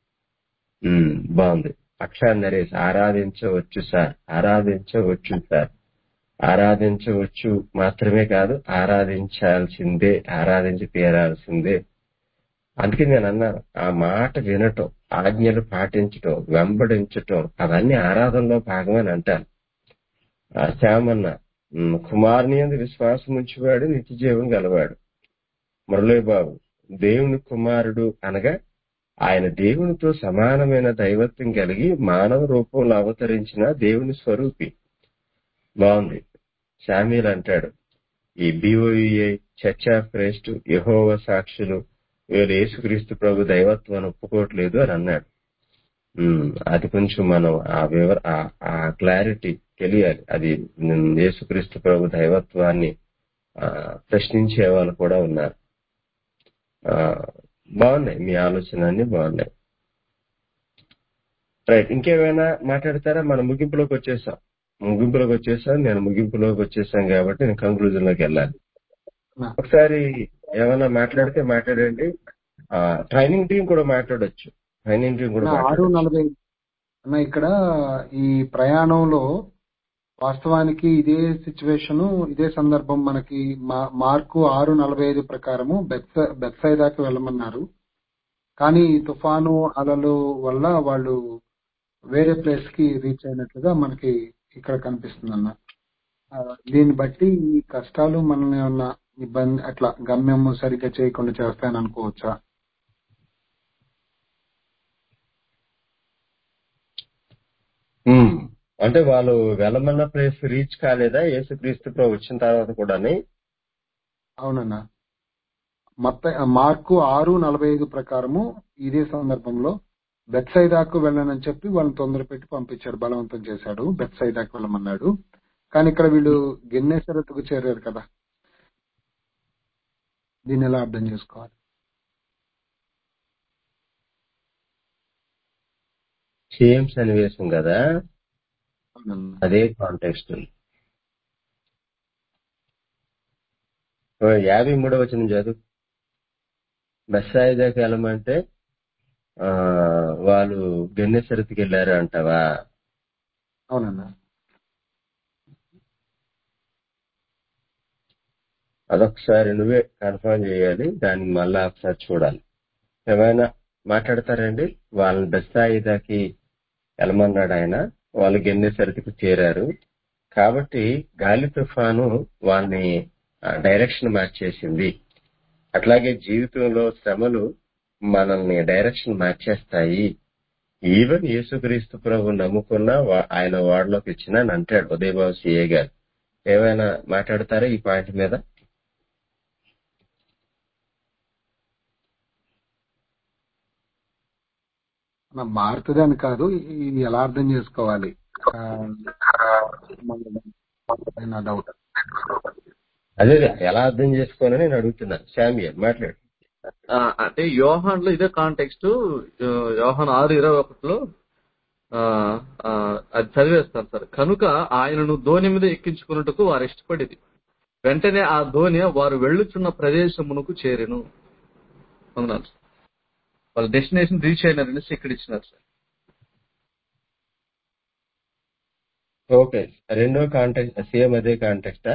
ఉమ్, బాగుంది అక్షా నరేష్ ఆరాధించవచ్చు సార్ ఆరాధించవచ్చు సార్ ఆరాధించవచ్చు మాత్రమే కాదు ఆరాధించాల్సిందే ఆరాధించి తీరాల్సిందే అందుకే నేను అన్నాను ఆ మాట వినటం ఆజ్ఞలు పాటించటం వెంబడించటం అవన్నీ ఆరాధనలో భాగమని అంటాను ఆ శ్యామన్న ఉమ్, కుమారుని యందు విశ్వాసం ఉంచేవాడు నిత్య జీవం గలవాడు మురళీ బాబు దేవుని కుమారుడు అనగా ఆయన దేవునితో సమానమైన దైవత్వం కలిగి మానవ రూపంలో అవతరించిన దేవుని స్వరూపి బాగుంది శామీల్ అంటాడు ఈ బిఓయుఏ చర్చ్ ఆఫ్ క్రైస్ట్ యహోవ సాక్షులు వీళ్ళు యేసుక్రీస్తు ప్రభు దైవత్వాన్ని ఒప్పుకోవట్లేదు అని అన్నాడు ఉమ్, అది కొంచెం మనం ఆ వివర ఆ- ఆ క్లారిటీ తెలియాలి అది ఉమ్, యేసుక్రీస్తు ప్రభు దైవత్వాన్ని ఆ, ప్రశ్నించే వాళ్ళు కూడా ఉన్నారు ఆ, బాగున్నాయి మీ ఆలోచన అన్ని బాగున్నాయి రైట్ ఇంకేమైనా మాట్లాడతారా మనం ముగింపులోకి వచ్చేసాం ముగింపులోకి వచ్చేసాం నేను ముగింపులోకి వచ్చేసాం కాబట్టి నేను కంక్లూజన్ లోకి వెళ్ళాలి నా ఒకసారి ఏమైనా మాట్లాడితే మాట్లాడండి ఆ, ట్రైనింగ్ టీం కూడా మాట్లాడొచ్చు ట్రైనింగ్ టీం కూడా నా ఆరు మాట్లాడొచ్చు నలభై అన్న ఇక్కడ ఈ ప్రయాణంలో వాస్తవానికి ఇదే సిచ్యువేషన్ ఇదే సందర్భం మనకి మా- మార్కు ఆరు నలభై ఐదు ప్రకారము బెత్స బెత్సైదాకి వెళ్ళమన్నారు కానీ ఈ తుఫాను అలలు వల్ల వాళ్ళు వేరే ప్లేస్ కి రీచ్ అయినట్లుగా మనకి ఇక్కడ కనిపిస్తుంది అన్న ఆ, దీన్ని బట్టి ఈ కష్టాలు మనల్ని ఏమన్నా ఇబ్బంది అట్లా గమ్యము సరిగ్గా చేయకుండా చేస్తాయని అనుకోవచ్చా ఉమ్. అంటే వాళ్ళు వెళ్ళమన్న ప్లేస్ రీచ్ కాలేదా యేసుక్రీస్తు ప్రభు వచ్చిన తర్వాత కూడాని అవునన్నా మత్త మార్కు ఆరు నలభై ఐదు ప్రకారము ఇదే సందర్భంలో బెత్సైదాకు వెళ్ళనని చెప్పి వాళ్ళని తొందర పెట్టి పంపించాడు బలవంతం చేశాడు బెత్సైదాకు వెళ్ళమన్నాడు కానీ ఇక్కడ వీళ్ళు గిన్నెసరత్తుకు చేరారు కదా దీన్ని ఎలా అర్థం చేసుకోవాలి సేమ్ సన్నివేశం కదా అవునన్నా అదే కాంటెక్స్ట్ యాభై మూడవ వచ్చిన చదువు బస్సాయిదాకి వెళ్ళమంటే ఆ వాళ్ళు గన్నెసరతికి వెళ్ళారు అంటావా అవునన్నా అదొకసారి నువ్వే కన్ఫర్మ్ చేయాలి దాన్ని మళ్ళా ఒకసారి చూడాలి ఏమైనా మాట్లాడతారండి వాళ్ళని బెస్తాయిదాకి వెళ్ళమన్నాడు ఆయన వాళ్ళు గెన్నెసరికి చేరారు కాబట్టి గాలి తుఫాను వాళ్ళని డైరెక్షన్ మార్చేసింది అట్లాగే జీవితంలో శ్రమలు మనల్ని డైరెక్షన్ మార్చేస్తాయి ఈవెన్ యేసుక్రీస్తు ప్రభు నమ్ముకున్నా వా- ఆయన వాడలోకి ఇచ్చిన అని అంటాడు ఉదయబాబు సిఏ గారు ఏమైనా మాట్లాడతారా ఈ పాయింట్ మీద అన్న, మారుతుందని కాదు ఇది ఎలా అర్థం చేసుకోవాలి ఆ, మన- నా డౌట్ అదే ఎలా అర్థం చేసుకోవాలని నేను అడుగుతున్నాను శామ్యల్ మాట్లాడు ఆ, అంటే యోహాన్ లో ఇదే కాంటెక్స్ట్ యోహాన్ ఆరు ఇరవై ఒకటిలో ఆ, ఆ, అది చదివేస్తాను సార్ కనుక ఆయనను ధోని మీద ఎక్కించుకున్నట్టుకు వారు ఇష్టపడేది వెంటనే ఆ ధోని వారు వెళ్ళుచున్న ప్రదేశమునకు చేరెను వందనాలు సార్. వాళ్ళ డెస్టినేషన్ రీచ్ అయినారనేసి ఇక్కడ ఇచ్చినారు సార్ ఓకే రెండో కాంటెక్ట్ సేమ్ అదే కాంటెక్టా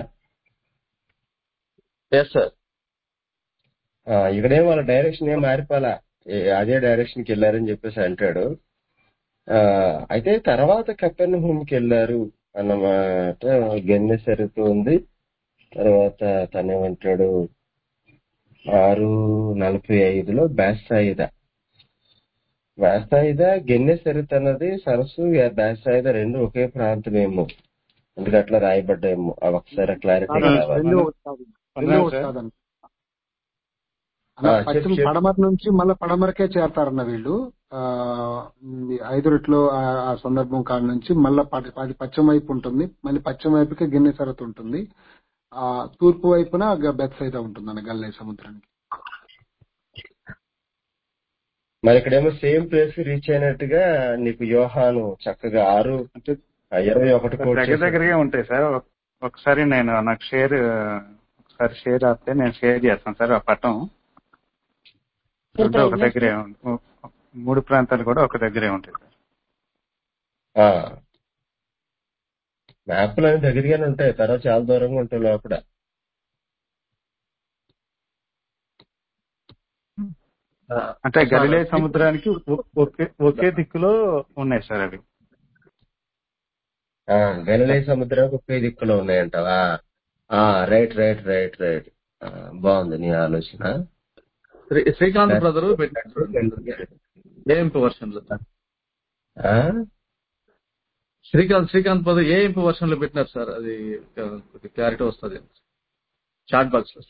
ఎస్ సార్ ఇక్కడేం వాళ్ళ డైరెక్షన్ ఏం మారిపోలా ఏ- అదే డైరెక్షన్ కి వెళ్ళారని చెప్పేసి అంటాడు ఆ, అయితే తర్వాత కపెన్ కి వెళ్ళారు అన్నమాట గెన్నె సరుతూ ఉంది తర్వాత తనేమంటాడు ఆరు నలభై ఐదులో బ్యాసాయిద బ్యాసాయిద గెన్నె సరిత్ అన్నది సరస్సు బ్యాసాయిద రెండు ఒకే ప్రాంతమేమో అందుకే అట్లా రాయబడ్డాయేమో అవి ఒకసారి క్లారిటీ కాదు, కావాలి రెండు వస్తాది రెండు వందనాలు సార్ వస్తాదండి అన్న ఆ, చెప్పు పశ్చిమ చెప్పు పడమర నుంచి మళ్ళీ పడమరకే చేరతారన్న వీళ్ళు ఆ ఉమ్, ఐదు రెట్లు ఆ ఆ సందర్భం కాడ నుంచి మళ్ళీ అది పశ్చిమ వైపు ఉంటుంది మళ్ళీ పశ్చిమ వైపుకి గిన్నె సరత్ ఉంటుంది ఆ తూర్పు వైపున బెత్సైద ఉంటుంది అన్న గల్లే సముద్రానికి మరి ఇక్కడేమో సేమ్ ప్లేస్ రీచ్ అయినట్టుగా నీకు యోహాను చక్కగా ఆరు అంటే ఆ, ఇరవై ఒకటి కోట్ దగ్గర చేశాడు దగ్గరగా ఉంటాయి సార్ ఒక- ఒకసారి నేను నాకు షేర్ ఒకసారి షేర్ ఆపితే నేను షేర్ చేస్తాను సార్ ఆ పటం రెండు ఒక దగ్గరే ఉం- ఓ- మూడు ప్రాంతాలు కూడా ఒక దగ్గరే ఉంటాయి సార్ మ్యాప్లు అన్ని దగ్గరగానే ఉంటాయి తర్వాత చాలా దూరంగా ఉంటాయి లోపల ఆ, అంటే సార్ గలిలే సముద్రానికి ఒ- ఒకే ఒకే దిక్కులో ఉన్నాయి సార్ అవి ఆ, గలిలే సముద్రం ఒకే దిక్కులో ఉన్నాయంటావా ఆ రైట్ రైట్ రైట్ రైట్ ఆ, బాగుంది నీ ఆలోచన శ్రీ- శ్రీకాంత్ బ్రదర్ పెట్టారు ఏఎంపీ వర్షన్ లో ఆ? Srikanth Srikanth brother AMP version లో పెట్టినారు సార్ అది క్లారిటీ వస్తుంది చాట్ బాక్స్ లో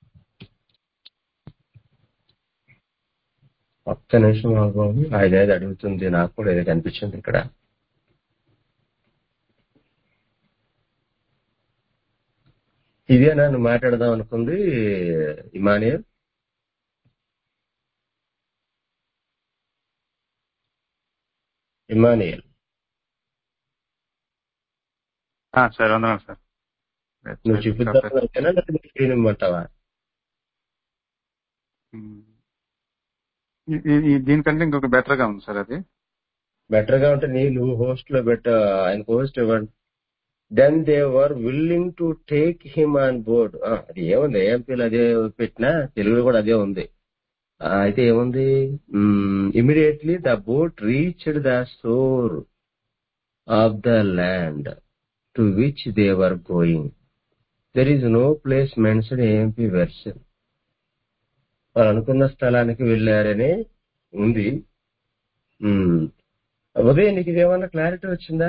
ఒక్క నిమిషం బాబు ఐదైదు అడుగుతుంది నాకు కూడా ఏదో కనిపించింది ఇక్కడ ఇదేనా నువ్వు మాట్లాడదాం అనుకుంది ఇమానియల్ ఇమానియల్ ఆ, సార్ వందనాలు సార్ నువ్వు చూపిద్దాం అనుకున్నా లేకపోతే స్క్రీన్ ఇమ్మంటావా ఉమ్. ఈ- ఈ- ఈ దీనికంటే ఇంకొక బెటర్ గా ఉంది సార్ అది బెటర్ గా ఉంటే నీ నువ్వు హోస్ట్ లో పెట్ట ఆయన హోస్ట్ ఇవ్వండి then they were willing to take him on board అది ఏముంది ఏఎంపీలు అదే పెట్టినా తెలుగులో కూడా అదే ఉంది ఆ, అయితే ఏముంది immediately the boat reached the shore of the land to which they were going there is no place mention AMP version వారు అనుకున్న స్థలానికి వెళ్ళారని ఉంది ఉమ్. ఉదయం నీకు ఇదేమన్నా క్లారిటీ వచ్చిందా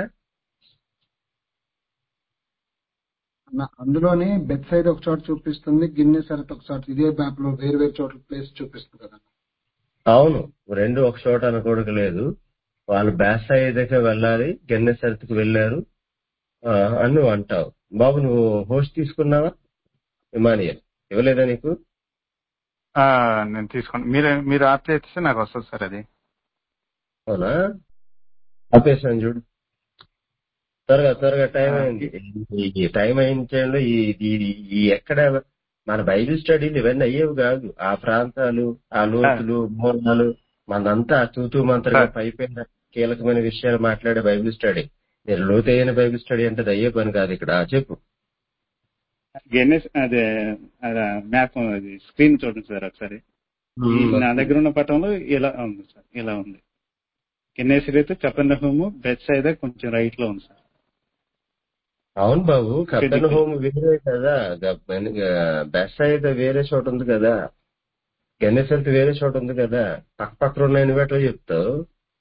అన్న, అందులోనే బెత్ సైడ్ ఒక చోట చూపిస్తుంది గిన్నె సరత్ ఒక చోట ఇదే మ్యాప్ లో వేరు వేరు చోట్ల ప్లేస్ చూపిస్తుంది కదా అవును రెండు ఒక చోట అనుకోవడం లేదు వాళ్ళు బేసాయిదకే వెళ్ళాలి గన్నె సరతుకు వెళ్ళారు ఆ, అని నువ్వు అంటావు బాబు నువ్వు హోస్ట్ తీసుకున్నావా ఇమానియల్ ఇవ్వలేదా నీకు ఆ, నేను తీసుకోండి మీరు మీరు ఆప్ చేస్తే నాకు వస్తుంది సార్ అది అవునా ఆపేసాను చూడు త్వరగా త్వరగా టైం ఆ, అయింది ఈ టైం అయించండి ఈ ఈ- ఈ ఎక్కడ మన బైబిల్ స్టడీలు ఇవన్నీ అయ్యేవి కాదు ఆ ప్రాంతాలు ఆ లోతులు మూలాలు మనంతా తూతూ మంత్రంగా సార్ పైపైన కీలకమైన విషయాలు మాట్లాడే బైబిల్ స్టడీ నేను లోతైన బైబిల్ స్టడీ అంటే అది అయ్యే పని కాదు ఇక్కడ ఆ, చెప్పు గెన్నెస్ అదే అదే మ్యాప్ అది స్క్రీన్ చూడండి సార్ ఒకసారి ఈ ఉమ్, నా దగ్గర ఉన్న పటంలో ఇలా ఉంది సార్ ఇలా ఉంది కెన్నేసిరేత్ కపెర్నహూము బెత్ సైదా కొంచెం రైట్ లో ఉంది సార్ అవును బాబు కపెన్ ఫిలిప్పి హోమ్ వేరే కదా బెస్ట్ అయితే వేరే చోట ఉంది కదా గెన్నెసెల్త్ వేరే చోట ఉంది కదా పక్క పక్కన ఉన్నాయని ఎట్లా చెప్తావు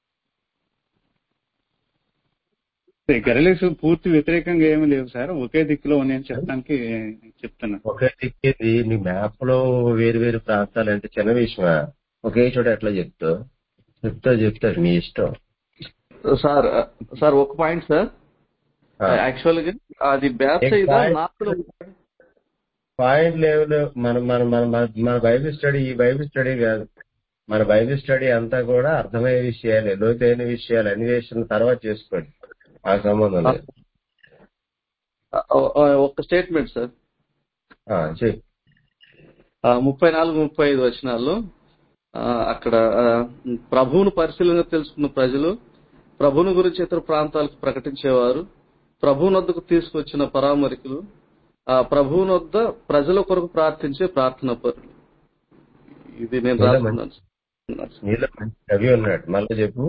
గరలేసు పూర్తి వ్యతిరేకంగా ఏమీ లేవు సార్ ఒకే దిక్కులో ఉన్నాయని చెప్పడానికి చెప్తున్నాను ఒకే దిక్కేది నీ మ్యాప్ లో వేరు వేరు ప్రాంతాలు అంటే చిన్న విషయమా ఒకే చోట ఎట్లా చెప్తావు చెప్తా చెప్తారు నీ ఇష్టం సార్ సార్ ఒక పాయింట్ సార్ ఆ. యాక్చువల్ గా అది బ్యాప్ ఏం సైదా పాయింట్ నార్త్ పాయింట్ లెవెల్ మన మన మన మన- మన బైబిల్ స్టడీ ఈ బైబిల్ స్టడీ కాదు మన బైబిల్ స్టడీ అంతా కూడా అర్థమయ్యే విషయాలే లోతైన విషయాలు అన్వేషణ తర్వాత చేసుకోండి ఆ సంబంధం లేదు ఒక స్టేట్మెంట్ సార్ ఆ, చెయ్ ఆ, ముప్పై నాలుగు ముప్పై ఐదు వచనాల్లో ఆ, అక్కడ ఆ, ప్రభువును పరిశీలనగా తెలుసుకున్న ప్రజలు ప్రభువుని గురించి ఇతర ప్రాంతాలకు ప్రకటించేవారు ప్రభువుని వద్దకు తీసుకొచ్చిన పరామరికులు ఆ ప్రభువుని వద్ద ప్రజల కొరకు ప్రార్థించే ప్రార్థన పరులు ఇది నేను నీలో రాసుకున్నాను మంచి నీలో మంచి కవి ఉన్నాడు మళ్ళీ చెప్పు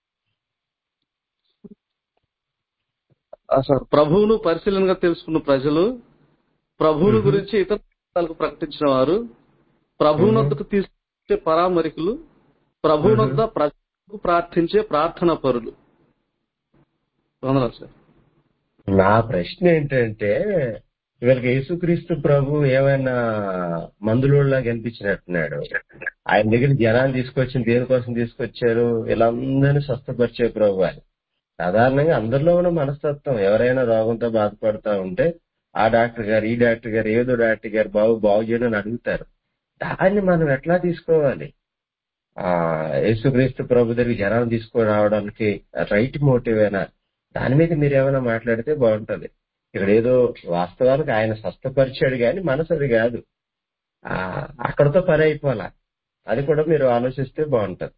ఆ, సార్ ప్రభువును పరిశీలనగా తెలుసుకున్న ప్రజలు ప్రభువుని మ్మ్. గురించి ఇతర ప్రాంతాలకు ప్రకటించిన వారు ప్రభువుని మ్మ్. వద్దకు తీసుకొచ్చే పరామరికులు ప్రభువుని మ్మ్. వద్ద ప్రజలకు ప్రార్థించే ప్రార్థన పరులు వందనాలు సార్ నా ప్రశ్న ఏంటంటే వీళ్ళకి యేసుక్రీస్తు ప్రభు ఏమైనా మందులోలా కనిపించినట్టున్నాడు ఆయన దగ్గర జనాన్ని తీసుకొచ్చిన దేనికోసం తీసుకొచ్చారు వీళ్ళందరినీ స్వస్థపరిచే ప్రభు అని సాధారణంగా అందరిలో ఉన్న మనస్తత్వం ఎవరైనా రోగంతో బాధపడుతూ ఉంటే ఆ డాక్టర్ గారు ఈ డాక్టర్ గారు ఏదో డాక్టర్ గారు బాబు బాగు చేయడం అని అడుగుతారు దాన్ని మనం ఎట్లా తీసుకోవాలి ఆ యేసుక్రీస్తు ప్రభు దగ్గర జనాన్ని తీసుకొని రావడానికి రైట్ మోటివ్ అయినా దాని మీద మీరు ఏమైనా మాట్లాడితే బాగుంటది ఇక్కడ ఏదో వాస్తవానికి ఆయన స్వస్థపరిచాడు కానీ మనసు అది కాదు ఆ అక్కడతో పని అయిపోవాలా అది కూడా మీరు ఆలోచిస్తే బాగుంటది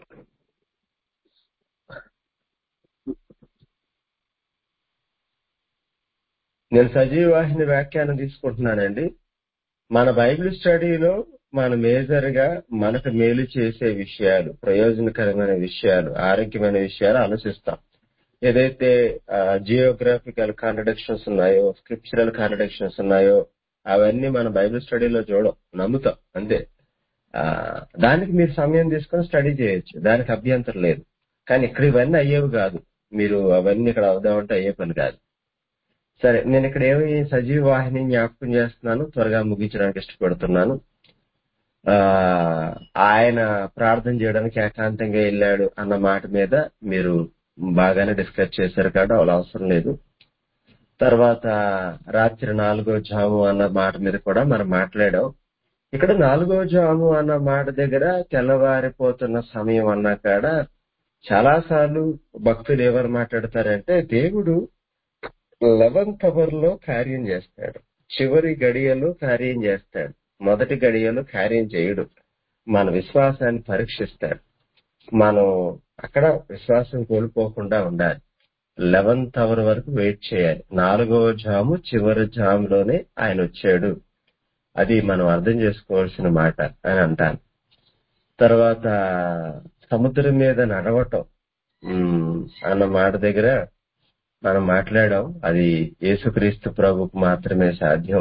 నేను సజీవ వాహిని వ్యాఖ్యానం తీసుకుంటున్నానండి మన బైబిల్ స్టడీలో మన మేజర్ గా మనకు మేలు చేసే విషయాలు ప్రయోజనకరమైన విషయాలు ఆరోగ్యమైన విషయాలు ఆలోచిస్తాం ఏదైతే జియోగ్రాఫికల్ కాంట్రడిక్షన్స్ ఉన్నాయో స్క్రిప్చరల్ కాంట్రడిక్షన్స్ ఉన్నాయో అవన్నీ మన బైబిల్ స్టడీలో చూడం నమ్ముతాం అంతే ఆ, దానికి మీరు సమయం తీసుకొని స్టడీ చేయొచ్చు దానికి అభ్యంతరం లేదు కానీ ఇక్కడ ఇవన్నీ అయ్యేవి కాదు మీరు అవన్నీ ఇక్కడ అవుదామంటే అయ్యే పని కాదు సరే నేను ఇక్కడ ఏమి సజీవ వాహిని జ్ఞాపకం చేస్తున్నాను త్వరగా ముగించడానికి ఇష్టపడుతున్నాను ఆ ఆయన ప్రార్థన చేయడానికి ఏకాంతంగా వెళ్ళాడు అన్న మాట మీద మీరు బాగానే డిస్కస్ చేశారు కాబట్టి అలా అవసరం లేదు తర్వాత రాత్రి నాలుగో జాము అన్న మాట మీద కూడా మనం మాట్లాడాం ఇక్కడ నాలుగో జాము అన్న మాట దగ్గర తెల్లవారిపోతున్న సమయం అన్నా కాడ చాలా సార్లు భక్తులు ఎవరు మాట్లాడతారంటే దేవుడు లెవెన్త్ అవర్ లో కార్యం చేస్తాడు చివరి గడియలో కార్యం చేస్తాడు మొదటి గడియలో కార్యం చేయడు మన విశ్వాసాన్ని పరీక్షిస్తాడు మనం అక్కడ విశ్వాసం కోల్పోకుండా ఉండాలి లెవెన్త్ అవర్ వరకు వెయిట్ చేయాలి నాలుగవ జాము చివరి జాములోనే ఆయన వచ్చాడు అది మనం అర్థం చేసుకోవాల్సిన మాట అని అంటాను తర్వాత సముద్రం మీద నడవటం ఉమ్, అన్న మాట దగ్గర మనం మాట్లాడాం అది యేసుక్రీస్తు ప్రభుకు మాత్రమే సాధ్యం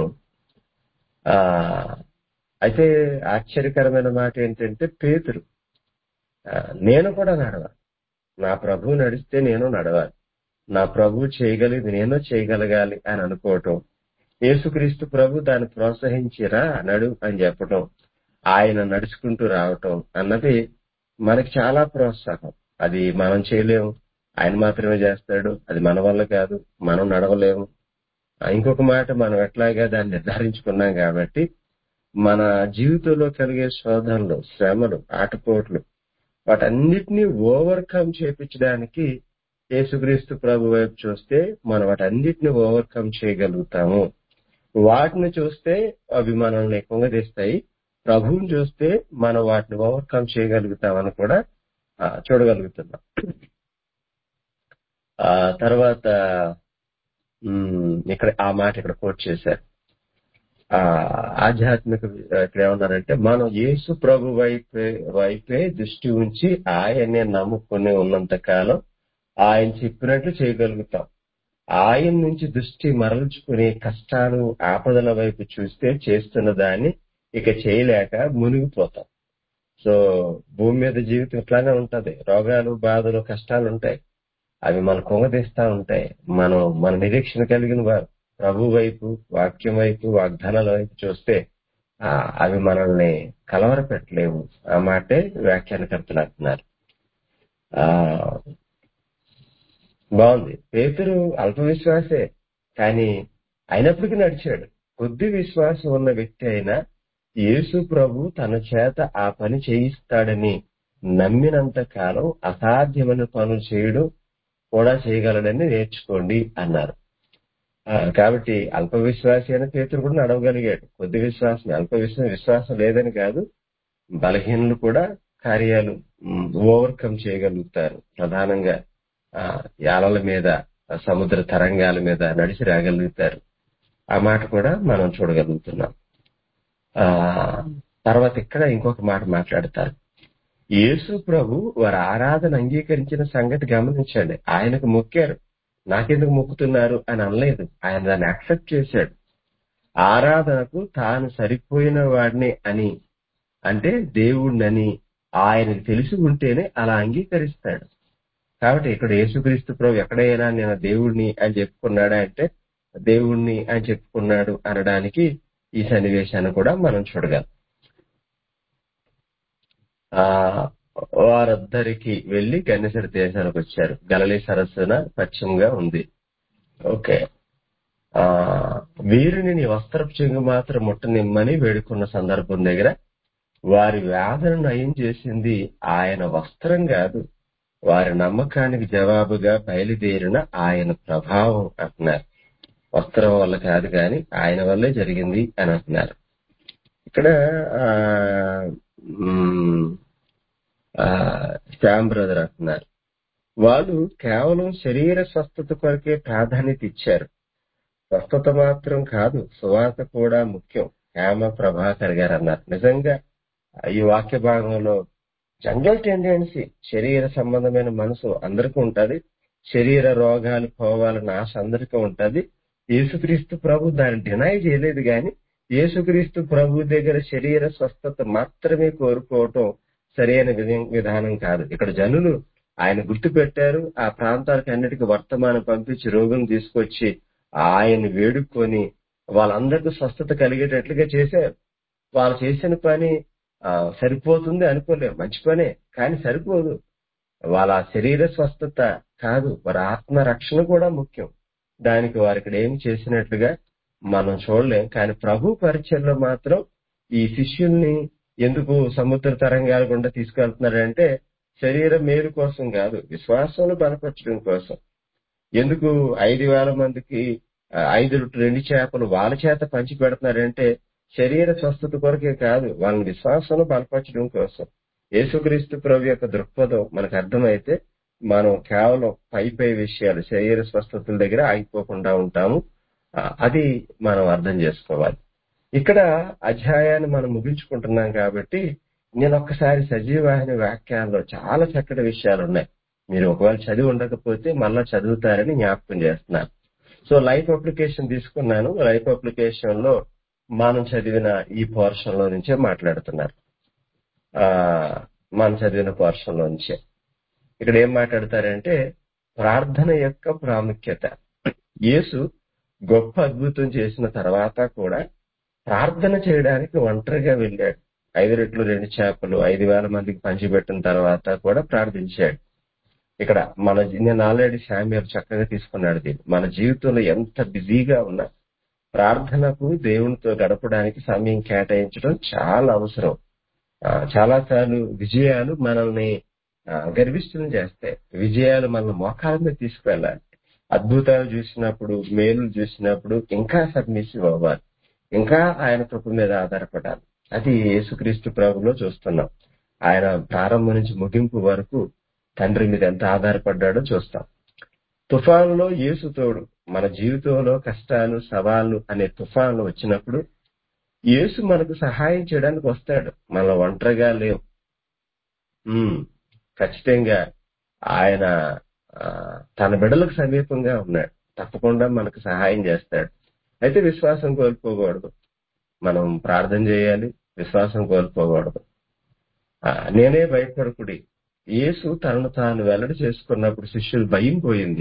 ఆ అయితే ఆశ్చర్యకరమైన మాట ఏంటంటే పేతురు ఆ, నేను కూడా నడవాలి నా ప్రభు నడిస్తే నేను నడవాలి నా ప్రభు చేయగలిగింది నేను చేయగలగాలి అని అనుకోవటం యేసుక్రీస్తు ప్రభు దాన్ని ప్రోత్సహించిరా నడు అని చెప్పటం ఆయన నడుచుకుంటూ రావటం అన్నది మనకి చాలా ప్రోత్సాహం అది మనం చేయలేము ఆయన మాత్రమే చేస్తాడు అది మన వల్ల కాదు మనం నడవలేము ఆ, ఇంకొక మాట మనం ఎట్లాగా దాన్ని నిర్ధారించుకున్నాం కాబట్టి మన జీవితంలో కలిగే శోధనలు శ్రమలు ఆటపోట్లు వాటన్నిటినీ ఓవర్కమ్ చేపించడానికి యేసుక్రీస్తు ప్రభు వైపు చూస్తే మనం వాటన్నిటిని ఓవర్కమ్ చేయగలుగుతాము వాటిని చూస్తే అవి మనల్ని కుంగదీస్తాయి ప్రభువుని చూస్తే మనం వాటిని ఓవర్కమ్ చేయగలుగుతామని కూడా ఆ, చూడగలుగుతున్నాం ఆ తర్వాత ఉమ్, ఇక్కడ ఆ మాట ఇక్కడ కోట్ చేశారు ఆ ఆధ్యాత్మిక ఇక్కడ ఏమన్నారంటే మనం యేసు ప్రభు వైపే వైపే దృష్టి ఉంచి ఆయనే నమ్ముకుని ఉన్నంత కాలం ఆయన చెప్పినట్లు చేయగలుగుతాం ఆయన నుంచి దృష్టి మరల్చుకుని కష్టాలు ఆపదల వైపు చూస్తే చేస్తున్న దాన్ని ఇక చేయలేక మునిగిపోతాం సో భూమి మీద జీవితం ఇట్లానే ఉంటది రోగాలు బాధలు కష్టాలు ఉంటాయి అవి మన కొంగదీస్తా ఉంటాయి మనం మన నిరీక్షణ కలిగిన వారు ప్రభు వైపు వాక్యం వైపు వాగ్దానాల వైపు చూస్తే ఆ, అవి మనల్ని కలవరపెట్టలేవు ఆ మాటే వ్యాఖ్యానకర్తలు అంటున్నారు ఆ బాగుంది పేతురు అల్ప విశ్వాసే కానీ అయినప్పటికీ నడిచాడు కొద్ది విశ్వాసం ఉన్న వ్యక్తి అయినా యేసు ప్రభు తన చేత ఆ పని చేయిస్తాడని నమ్మినంత కాలం అసాధ్యమైన పనులు చేయడం కూడా చేయగలడని నేర్చుకోండి అన్నారు ఆ, కాబట్టి అల్ప విశ్వాసి అయిన పేతురు కూడా నడవగలిగాడు కొద్ది విశ్వాసం అల్ప విశ్వాసం విశ్వాసం లేదని కాదు బలహీనులు కూడా కార్యాలు ఓవర్కమ్ చేయగలుగుతారు ప్రధానంగా ఆ, యాలల మీద ఆ, సముద్ర తరంగాల మీద నడిచి రాగలుగుతారు ఆ మాట కూడా మనం చూడగలుగుతున్నాం ఆ తర్వాత ఇక్కడ ఇంకొక మాట మాట్లాడతారు యేసు ప్రభు వారి ఆరాధన అంగీకరించిన సంగతి గమనించండి ఆయనకు మొక్కారు నాకెందుకు మొక్కుతున్నారు అని అనలేదు ఆయన దాన్ని యాక్సెప్ట్ చేశాడు ఆరాధనకు తాను సరిపోయిన వాడిని అని అంటే దేవుణ్ణని ఆయనకు తెలిసి ఉంటేనే అలా అంగీకరిస్తాడు కాబట్టి ఇక్కడ యేసుక్రీస్తు ప్రభు ఎక్కడైనా నేను దేవుణ్ణి అని చెప్పుకున్నాడా అంటే దేవుణ్ణి అని చెప్పుకున్నాడు అనడానికి ఈ సన్నివేశాన్ని కూడా మనం చూడగలం ఆ వారద్దరికి వెళ్లి గన్నెసరి దేశానికి వచ్చారు గలలీ సరస్సున పశ్చిమంగా ఉంది ఓకే ఆ వీరిని నీ వస్త్రపు చెంగు మాత్రం ముట్టనిమ్మని వేడుకున్న సందర్భం దగ్గర వారి వేదనను నయం చేసింది ఆయన వస్త్రం కాదు వారి నమ్మకానికి జవాబుగా బయలుదేరిన ఆయన ప్రభావం అంటున్నారు వస్త్రం వల్ల కాదు కానీ ఆయన వల్లే జరిగింది అని అంటున్నారు ఇక్కడ ఆ, మ్, ఆ, శ్యామ్ బ్రదర్ అంటున్నారు వాళ్ళు కేవలం శరీర స్వస్థత కొరకే ప్రాధాన్యత ఇచ్చారు స్వస్థత మాత్రం కాదు సువార్త కూడా ముఖ్యం హేమ ప్రభాకర్ గారు అన్నారు నిజంగా ఈ వాక్య భాగంలో జనరల్ టెండెన్సీ శరీర సంబంధమైన మనసు అందరికీ ఉంటది శరీర రోగాలు పోవాలని ఆశ అందరికీ ఉంటది యేసుక్రీస్తు ప్రభు దాన్ని డినై చేయలేదు గాని యేసుక్రీస్తు ప్రభు దగ్గర శరీర స్వస్థత మాత్రమే కోరుకోవటం సరైన విధం- విధానం కాదు ఇక్కడ జనులు ఆయన గుర్తు పెట్టారు ఆ ప్రాంతాలకు అన్నిటికీ వర్తమానం పంపించి రోగులు తీసుకొచ్చి ఆయన వేడుకొని వాళ్ళందరికీ స్వస్థత కలిగేటట్లుగా చేశారు వాళ్ళు చేసిన పని ఆ, సరిపోతుంది అనుకోలేం మంచి పనే కానీ సరిపోదు వాళ్ళ శరీర స్వస్థత కాదు వారి ఆత్మ రక్షణ కూడా ముఖ్యం దానికి వారు ఇక్కడ ఏం చేసినట్లుగా మనం చూడలేం కానీ ప్రభు పరిచయంలో మాత్రం ఈ శిష్యుల్ని ఎందుకు సముద్ర తరంగాల గుండా తీసుకెళ్తున్నారంటే శరీర మేలు కోసం కాదు విశ్వాసంలో బలపరచడం కోసం ఎందుకు ఐదు వేల మందికి ఆ, ఐదు రొట్టెలు, రెండు చేపలు వాళ్ళ చేత పంచి పెడుతున్నారంటే శరీర స్వస్థత కొరకే కాదు వాళ్ళని విశ్వాసంలో బలపరచడం కోసం యేసుక్రీస్తు ప్రభు యొక్క దృక్పథం మనకు అర్థమైతే మనం కేవలం పై పై విషయాలు శరీర స్వస్థతల దగ్గర ఆగిపోకుండా ఉంటాము ఆ, అది మనం అర్థం చేసుకోవాలి ఇక్కడ అధ్యాయాన్ని మనం ముగించుకుంటున్నాం కాబట్టి నేను ఒక్కసారి సజీవాహిని వ్యాఖ్యానంలో చాలా చక్కటి విషయాలు ఉన్నాయి మీరు ఒకవేళ చదివి ఉండకపోతే మళ్ళా చదువుతారని జ్ఞాపకం చేస్తున్నాను సో లైఫ్ అప్లికేషన్ తీసుకున్నాను లైఫ్ అప్లికేషన్ లో మనం చదివిన ఈ పోర్షన్ లో నుంచే మాట్లాడుతున్నారు ఆ మనం చదివిన పోర్షన్ లో నుంచే ఇక్కడ ఏం మాట్లాడతారంటే ప్రార్థన యొక్క ప్రాముఖ్యత యేసు గొప్ప అద్భుతం చేసిన తర్వాత కూడా ప్రార్థన చేయడానికి ఒంటరిగా వెళ్ళాడు ఐదు రెట్లు రెండు చేపలు ఐదు వేల మందికి పంచిపెట్టిన తర్వాత కూడా ప్రార్థించాడు ఇక్కడ మన జీ- నేను ఆల్రెడీ శామ్యూల్ చక్కగా తీసుకున్నాడు దీన్ని మన జీవితంలో ఎంత బిజీగా ఉన్నా ప్రార్థనకు దేవునితో గడపడానికి సమయం కేటాయించడం చాలా అవసరం ఆ, చాలా సార్లు విజయాలు మనల్ని ఆ, గర్విష్ఠులను చేస్తాయి విజయాలు మనల్ని మోకాల మీద తీసుకువెళ్ళాలి అద్భుతాలు చూసినప్పుడు మేలు చూసినప్పుడు ఇంకా సబ్మిసివ్ అవ్వాలి ఇంకా ఆయన కృప మీద ఆధారపడాలి అది యేసుక్రీస్తు ప్రభులో చూస్తున్నాం ఆయన ప్రారంభం నుంచి ముగింపు వరకు తండ్రి మీద ఎంత ఆధారపడ్డాడో చూస్తాం తుఫానులో యేసు తోడు మన జీవితంలో కష్టాలు సవాళ్లు అనే తుఫాన్లు వచ్చినప్పుడు యేసు మనకు సహాయం చేయడానికి వస్తాడు మన ఒంటరిగా లేవు ఉమ్, ఖచ్చితంగా ఆయన ఆ, తన బిడ్డలకు సమీపంగా ఉన్నాడు తప్పకుండా మనకు సహాయం చేస్తాడు అయితే విశ్వాసం కోల్పోకూడదు మనం ప్రార్థన చేయాలి విశ్వాసం కోల్పోకూడదు ఆ, నేనే భయపడకుడి యేసు తనను తాను వెల్లడి చేసుకున్నప్పుడు శిష్యులు భయం పోయింది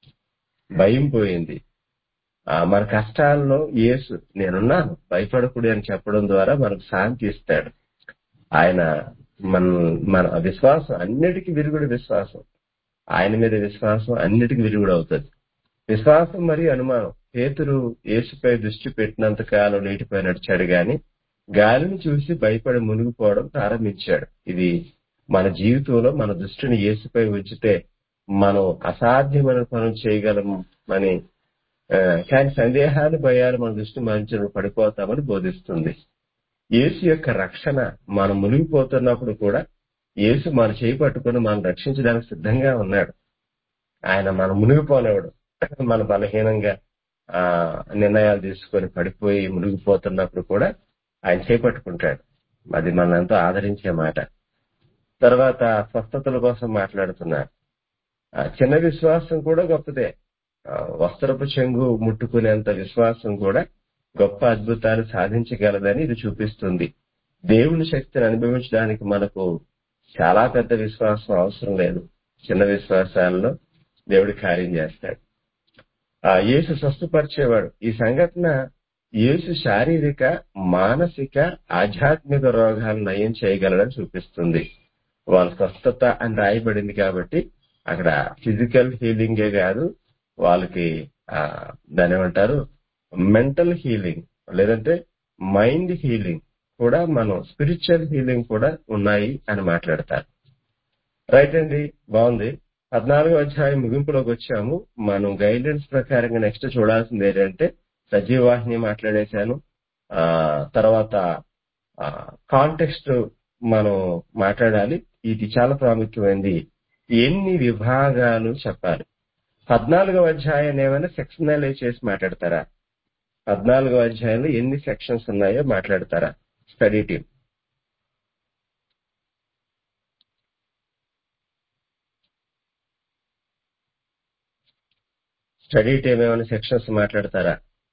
భయం పోయింది ఆ, మన కష్టాల్లో యేసు నేనున్నాను భయపడకుడి అని చెప్పడం ద్వారా మనకు శాంతి ఇస్తాడు ఆయన మన మన విశ్వాసం అన్నిటికీ విరుగుడు విశ్వాసం ఆయన మీద విశ్వాసం అన్నిటికీ విరుగుడు అవుతుంది విశ్వాసం మరియు అనుమానం పేతురు యేసుపై దృష్టి పెట్టినంత కాలం నీటిపై నడిచాడు గాని గాలిని చూసి భయపడి మునిగిపోవడం ప్రారంభించాడు ఇది మన జీవితంలో మన దృష్టిని యేసుపై ఉంచితే మనం అసాధ్యమైన పనులు చేయగలము అని ఆ, కానీ సందేహాలు భయాలు మన దృష్టి మంచి పడిపోతామని బోధిస్తుంది యేసు యొక్క రక్షణ మనం మునిగిపోతున్నప్పుడు కూడా యేసు మన చేయి పట్టుకుని మనం రక్షించడానికి సిద్ధంగా ఉన్నాడు ఆయన మనం మునిగిపోలేవాడు మన బలహీనంగా ఆ నిర్ణయాలు తీసుకొని పడిపోయి మునిగిపోతున్నప్పుడు కూడా ఆయన చేపట్టుకుంటాడు అది మనం ఎంతో ఆదరించే మాట తర్వాత స్వస్థతల కోసం మాట్లాడుతున్నారు ఆ చిన్న విశ్వాసం కూడా గొప్పదే ఆ, వస్త్రపు చెంగు ముట్టుకునేంత విశ్వాసం కూడా గొప్ప అద్భుతాలు సాధించగలదని ఇది చూపిస్తుంది దేవుని శక్తిని అనుభవించడానికి మనకు చాలా పెద్ద విశ్వాసం అవసరం లేదు చిన్న విశ్వాసాల్లో దేవుడి కార్యం చేస్తాడు ఆ యేసు స్వస్థపరిచేవాడు ఈ సంఘటన యేసు శారీరక మానసిక ఆధ్యాత్మిక రోగాలు నయం చేయగలడని చూపిస్తుంది వాళ్ళ స్వస్థత అని రాయబడింది కాబట్టి అక్కడ ఫిజికల్ హీలింగే కాదు వాళ్ళకి ఆ, దాని ఏమంటారు మెంటల్ హీలింగ్ లేదంటే మైండ్ హీలింగ్ కూడా మనం స్పిరిచువల్ హీలింగ్ కూడా ఉన్నాయి అని మాట్లాడతారు రైట్ అండి బాగుంది పద్నాలుగో అధ్యాయం ముగింపులోకి వచ్చాము మనం గైడెన్స్ ప్రకారంగా నెక్స్ట్ చూడాల్సింది ఏంటంటే సజీవాహిని మాట్లాడేశాను ఆ తర్వాత కాంటెక్స్ట్ మనం మాట్లాడాలి ఇది చాలా ప్రాముఖ్యమైనది ఎన్ని విభాగాలు చెప్పాలి పద్నాలుగవ అధ్యాయాన్ని ఏమైనా సెక్షనల్ చేసి మాట్లాడతారా పద్నాలుగవ అధ్యాయంలో ఎన్ని సెక్షన్స్ ఉన్నాయో మాట్లాడతారా స్టడీ టీం స్టడీ టీం ఏమైనా సెక్షన్స్ మాట్లాడతారా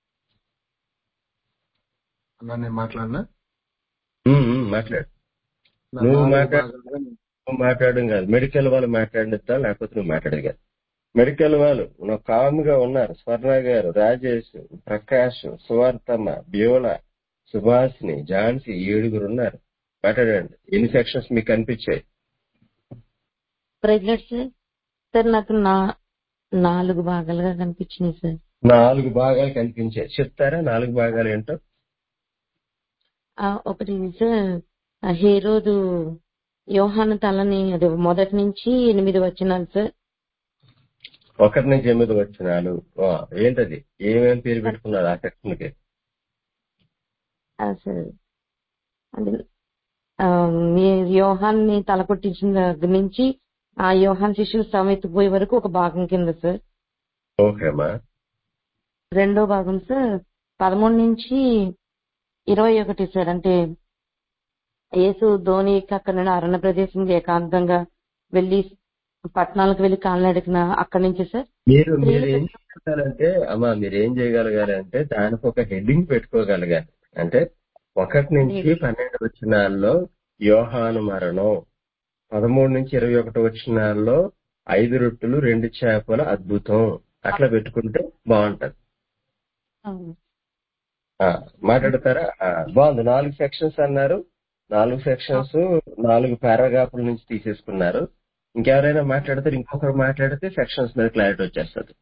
అన్నా నేను మాట్లాడినా ఉమ్, ఉమ్, మాట్లాడు నా నువ్వు నాలుగు మాట్లాడు భాగాలుగా నేను- నువ్వు మాట్లాడడం కాదు మెడికల్ వాళ్ళు మాట్లాడిస్తా లేకపోతే నువ్వు మాట్లాడదు కాదు మెడికల్ వాళ్ళు నువ్వు కామ్గా ఉన్నారు స్వర్ణ గారు రాజేష్ ప్రకాష్ సువార్తమ్మ బ్యోల సుభాష్ని ఝాన్సీ ఏడుగురు ఉన్నారు మాట్లాడండి ఎన్ని సెక్షన్స్ మీకు కనిపించాయి ప్రైజ్లెట్ సార్ సార్ నాకు నా నాలుగు భాగాలుగా కనిపించినాయి సార్ నాలుగు భాగాలు కనిపించాయి చెప్తారా నాలుగు భాగాలు ఏంటో ఆ, ఒకటి సార్ ఆ హేరోదు యోహాను తలని అది మొదటి నుంచి ఎనిమిది వచ్చినాలు సార్ ఒకటి నుంచి ఎనిమిది వచ్చినాలు ఆ, ఏంటది ఏమేమి పేరు పెట్టుకున్నారు ఆ సెక్షన్ కి ఆ, సార్ అది ఆ, మీ యోహాన్ని తల కొట్టించిన దగ్గర నుంచి ఆ యోహాన్ శిష్యులు సమెత్తిపోయే వరకు ఒక భాగం కింద సార్ ఓకే అమ్మా రెండో భాగం సార్ పదమూడు నుంచి ఇరవై ఒకటి సార్ అంటే యేసు ధోనికి అక్కడ నుండి అరణ్య ప్రదేశం ఏకాంతంగా వెళ్లి పట్టణాలకు వెళ్లి కాలినడకన అక్కడి నుంచి సార్ మీరు మీరు స్త్రీలు ఏం చేయగలగాలంటే అమ్మా మీరు ఏం చేయగలగాలి అంటే దానికి ఒక హెడ్డింగ్ పెట్టుకోగలగాలి అంటే ఒకటి నుంచి పన్నెండు వచ్చినాల్లో యోహాను మరణం పదమూడు నుంచి ఇరవై ఒకటి వచ్చినాల్లో ఐదు రొట్టెలు రెండు చేపల అద్భుతం అట్లా పెట్టుకుంటే బాగుంటది అవును. ఆ, మాట్లాడతారా ఆ, బాగుంది నాలుగు సెక్షన్స్ అన్నారు నాలుగు సెక్షన్స్ నాలుగు పారాగ్రాఫ్ల నుంచి తీసేసుకున్నారు ఇంకెవరైనా మాట్లాడితే ఇంకొకరు మాట్లాడితే సెక్షన్స్ మీద క్లారిటీ వచ్చేస్తుంది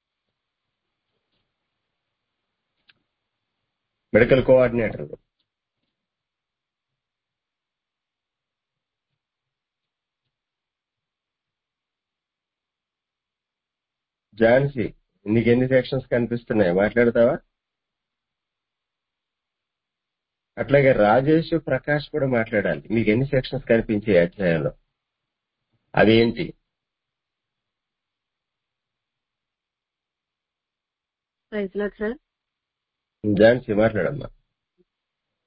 మెడికల్ కోఆర్డినేటర్ ఝాన్సీ నీకు ఎన్ని సెక్షన్స్ కనిపిస్తున్నాయి మాట్లాడతావా అట్లాగే రాజేష్ ప్రకాష్ కూడా మాట్లాడాలి మీకు ఎన్ని సెక్షన్స్ కనిపించాయి అధ్యాయంలో అదేంటి ప్రైజ్ లాడ్ సార్ ఝాన్సీ మాట్లాడమ్మా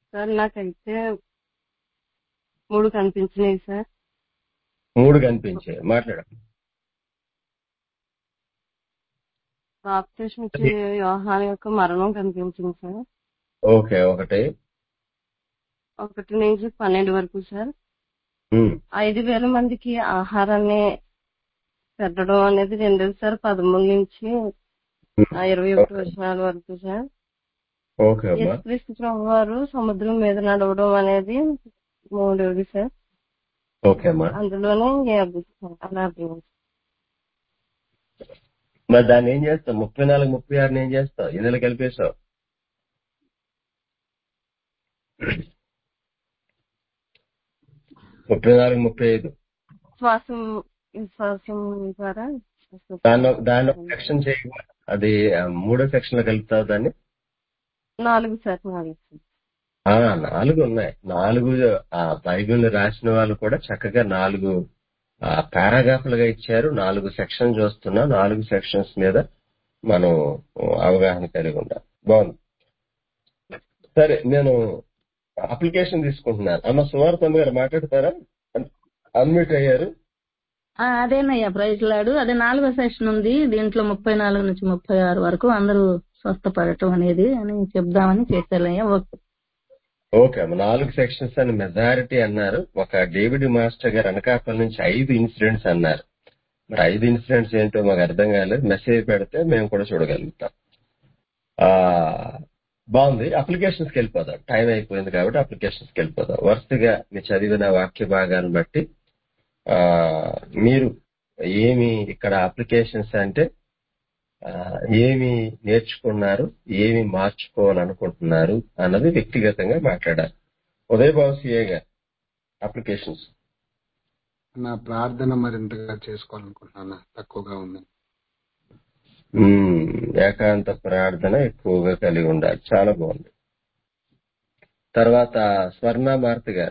సార్ నాకైతే మూడు కనిపించినాయి సార్ మూడు కనిపించాయి మాట్లాడ బాప్తిస్మ ఇచ్చే యోహాన్ యొక్క మరణం కనిపించింది సార్ ఓకే ఒకటి ఒకటి నుంచి పన్నెండు వరకు సార్ ఉమ్, ఐదు వేల మందికి ఆహారాన్ని పెట్టడం అనేది రెండోది సార్ పదమూడు నుంచి ఆ ఇరవై ఒకటి వర్షాల వరకు సార్ ఓకే అమ్మా యేసుక్రీస్తు ప్రభు వారు సముద్రం మీద నడవడం అనేది మూడోది సార్ ఓకే అమ్మా అందులోనే ఈ అర్థం సార్. అలా అర్థం మరి దాన్ని ఏం చేస్తావు ముప్పై నాలుగు ముప్పై ఆరుని ఏం చేస్తావు ఇందులో కలిపేశావు ముప్పై నాలుగు ముప్పై ఐదు శ్వాసం విశ్వాసం ద్వారా దానిలో దానిలో సెక్షన్ చేయ అది ఆ, మూడో సెక్షన్ లో కలుపుతావు దాన్ని నాలుగు సార్ నాలుగు సార్ ఆ నాలుగు ఉన్నాయి నాలుగు ఆ బైబిల్ రాసిన వాళ్ళు కూడా చక్కగా నాలుగు పారాగ్రాఫ్లుగా ఇచ్చారు నాలుగు సెక్షన్ చూస్తున్నా నాలుగు సెక్షన్స్ మీద మనం అవగాహన కలిగి ఉండాలి బాగుంది సరే నేను అప్లికేషన్ తీసుకుంటున్నాను అమ్మ సువార్తమ్మ గారు మాట్లాడతారా అన్మ్యూట్ అయ్యారు ఆ, అదేనయ్యా ప్రైజ్ లాడు అదే నాలుగో సెషన్ ఉంది దీంట్లో ముప్పై నాలుగు నుంచి ముప్పై ఆరు వరకు అందరూ స్వస్థపడటం అనేది అని చెప్దామని చేశారయ్యా ఓకే ఓకే అమ్మ నాలుగు సెక్షన్స్ అని మెజారిటీ అన్నారు ఒక డేవిడ్ మాస్టర్ గారు అనకాపల్లి నుంచి ఐదు ఇన్సిడెంట్స్ అన్నారు మరి ఐదు ఇన్సిడెంట్స్ ఏంటో మాకు అర్థం కాలేదు మెసేజ్ పెడితే మేము కూడా చూడగలుగుతాం ఆ బాగుంది అప్లికేషన్స్కి వెళ్ళిపోదాం టైం అయిపోయింది కాబట్టి అప్లికేషన్స్కి వెళ్ళిపోదాం వరుసగా మీరు చదివిన వాక్య భాగాన్ని బట్టి ఆ మీరు ఏమి ఇక్కడ అప్లికేషన్స్ అంటే ఆ, ఏమి నేర్చుకున్నారు ఏమి మార్చుకోవాలనుకుంటున్నారు అన్నది వ్యక్తిగతంగా మాట్లాడాలి ఉదయబాబు సిఏ గారు అప్లికేషన్స్ నా ప్రార్థన మరింతగా చేసుకోవాలనుకుంటున్నాను తక్కువగా ఉంది ఉమ్, ఏకాంత ప్రార్థన ఎక్కువగా కలిగి ఉండాలి చాలా బాగుంది తర్వాత స్వర్ణ భారతి గారు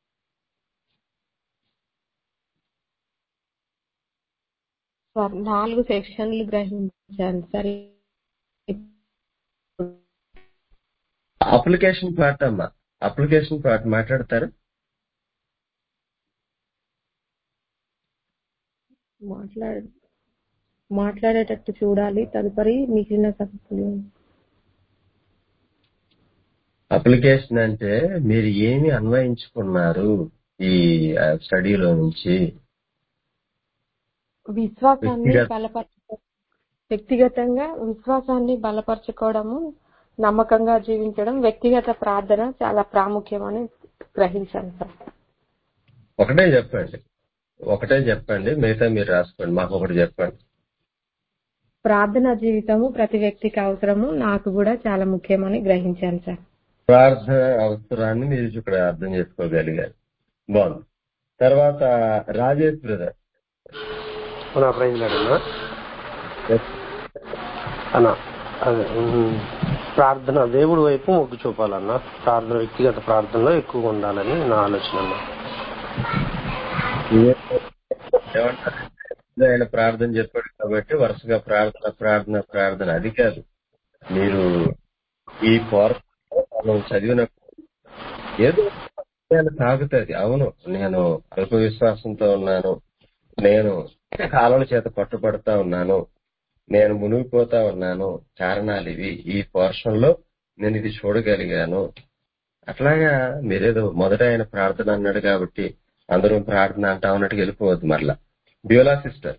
సార్ నాలుగు సెక్షన్లు గ్రహించాను సార్ అప్లికేషన్ పార్ట్ అమ్మా అప్లికేషన్ పార్ట్ మాట్లాడతారు మాట్లాడ మాట్లాడేటట్టు చూడాలి తదుపరి మిగిలిన సంగతులు అప్లికేషన్ అంటే మీరు ఏమి అన్వయించుకున్నారు ఈ ఆ, స్టడీలో నుంచి విశ్వాసాన్ని వ్యక్తిగత బలపరచు వ్యక్తిగతంగా విశ్వాసాన్ని బలపరచుకోవడము నమ్మకంగా జీవించడం వ్యక్తిగత ప్రార్థన చాలా ప్రాముఖ్యమని గ్రహించాను సార్ ఒకటే చెప్పండి ఒకటే చెప్పండి మిగతా మీరు రాసుకోండి మాకు ఒకటి చెప్పండి ప్రార్థన జీవితము ప్రతి వ్యక్తికి అవసరము నాకు కూడా చాలా ముఖ్యమని గ్రహించాను సార్ ప్రార్థన అవసరాన్ని మీరు ఇక్కడ అర్థం చేసుకోగలిగారు బాగుంది తర్వాత రాజేష్ బ్రదర్ నా ప్రైజ్ లేడన్నా అన్న అదే ఉమ్, ప్రార్థన దేవుడి వైపు మొగ్గు చూపాలన్న ప్రార్థన వ్యక్తిగత ప్రార్థనలో ఎక్కువగా ఉండాలని నా ఆలోచన అన్న ఏమంటారు ఆయన ప్రార్థన చెప్పాడు కాబట్టి వరుసగా ప్రార్థన ప్రార్థన ప్రార్థన అది కాదు మీరు ఈ పోరాటం మనం చదివినప్పుడు ఏదో నేను తాగుతుంది అవును నేను అల్ప విశ్వాసంతో ఉన్నాను నేను కాలం చేత పట్టుబడతా ఉన్నాను నేను మునిగిపోతా ఉన్నాను కారణాలు ఇవి ఈ పోర్షన్ లో నేను ఇది చూడగలిగాను అట్లాగా మీరేదో మొదట ఆయన ప్రార్థన అన్నాడు కాబట్టి అందరూ ప్రార్థన అంటా ఉన్నట్టుగా వెళ్ళిపోవద్దు మరలా Beulah sister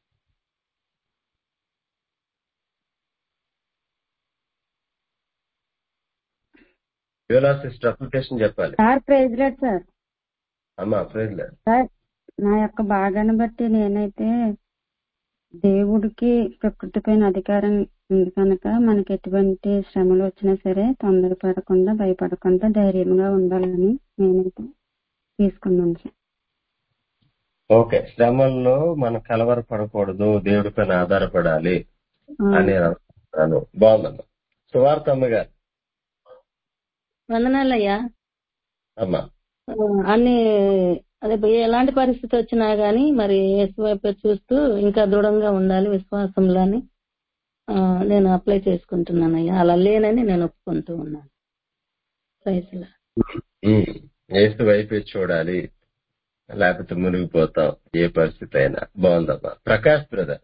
Beulah sister application చెప్పాలి సార్ ప్రైజ్ లాడ్ సార్ అమ్మా ప్రేజ్లే సార్ నా యొక్క భాగాన్ని బట్టి నేనైతే దేవుడికి ప్రకృతి పైన అధికారం ఉంది కనుక మనకి ఎటువంటి శ్రమలు వచ్చినా సరే తొందరపడకుండా భయపడకుండా ధైర్యంగా ఉండాలని నేనైతే తీసుకున్నాను సార్ ఓకే శ్రమల్లో మనం కలవరపడకూడదు దేవుడి పైన ఆధారపడాలి ఆ, అని నేను అనుకుంటున్నాను బాగుందమ్మా సువార్త అమ్మగారు వందనాలయ్యా అమ్మా ఆ, అన్ని అదే భయ ఎలాంటి పరిస్థితి వచ్చినా గానీ మరి యేసు వైపే చూస్తూ ఇంకా దృఢంగా ఉండాలి విశ్వాసంలో అని ఆ, నేను అప్లై చేసుకుంటున్నానయ్యా అలా లేనని నేను ఒప్పుకుంటూ ఉన్నాను ప్రైజ్లా ఉమ్, ఏసు వైపే చూడాలి లేకపోతే మునిగిపోతాం ఏ పరిస్థితి అయినా బాగుందమ్మా ప్రకాష్ బ్రదర్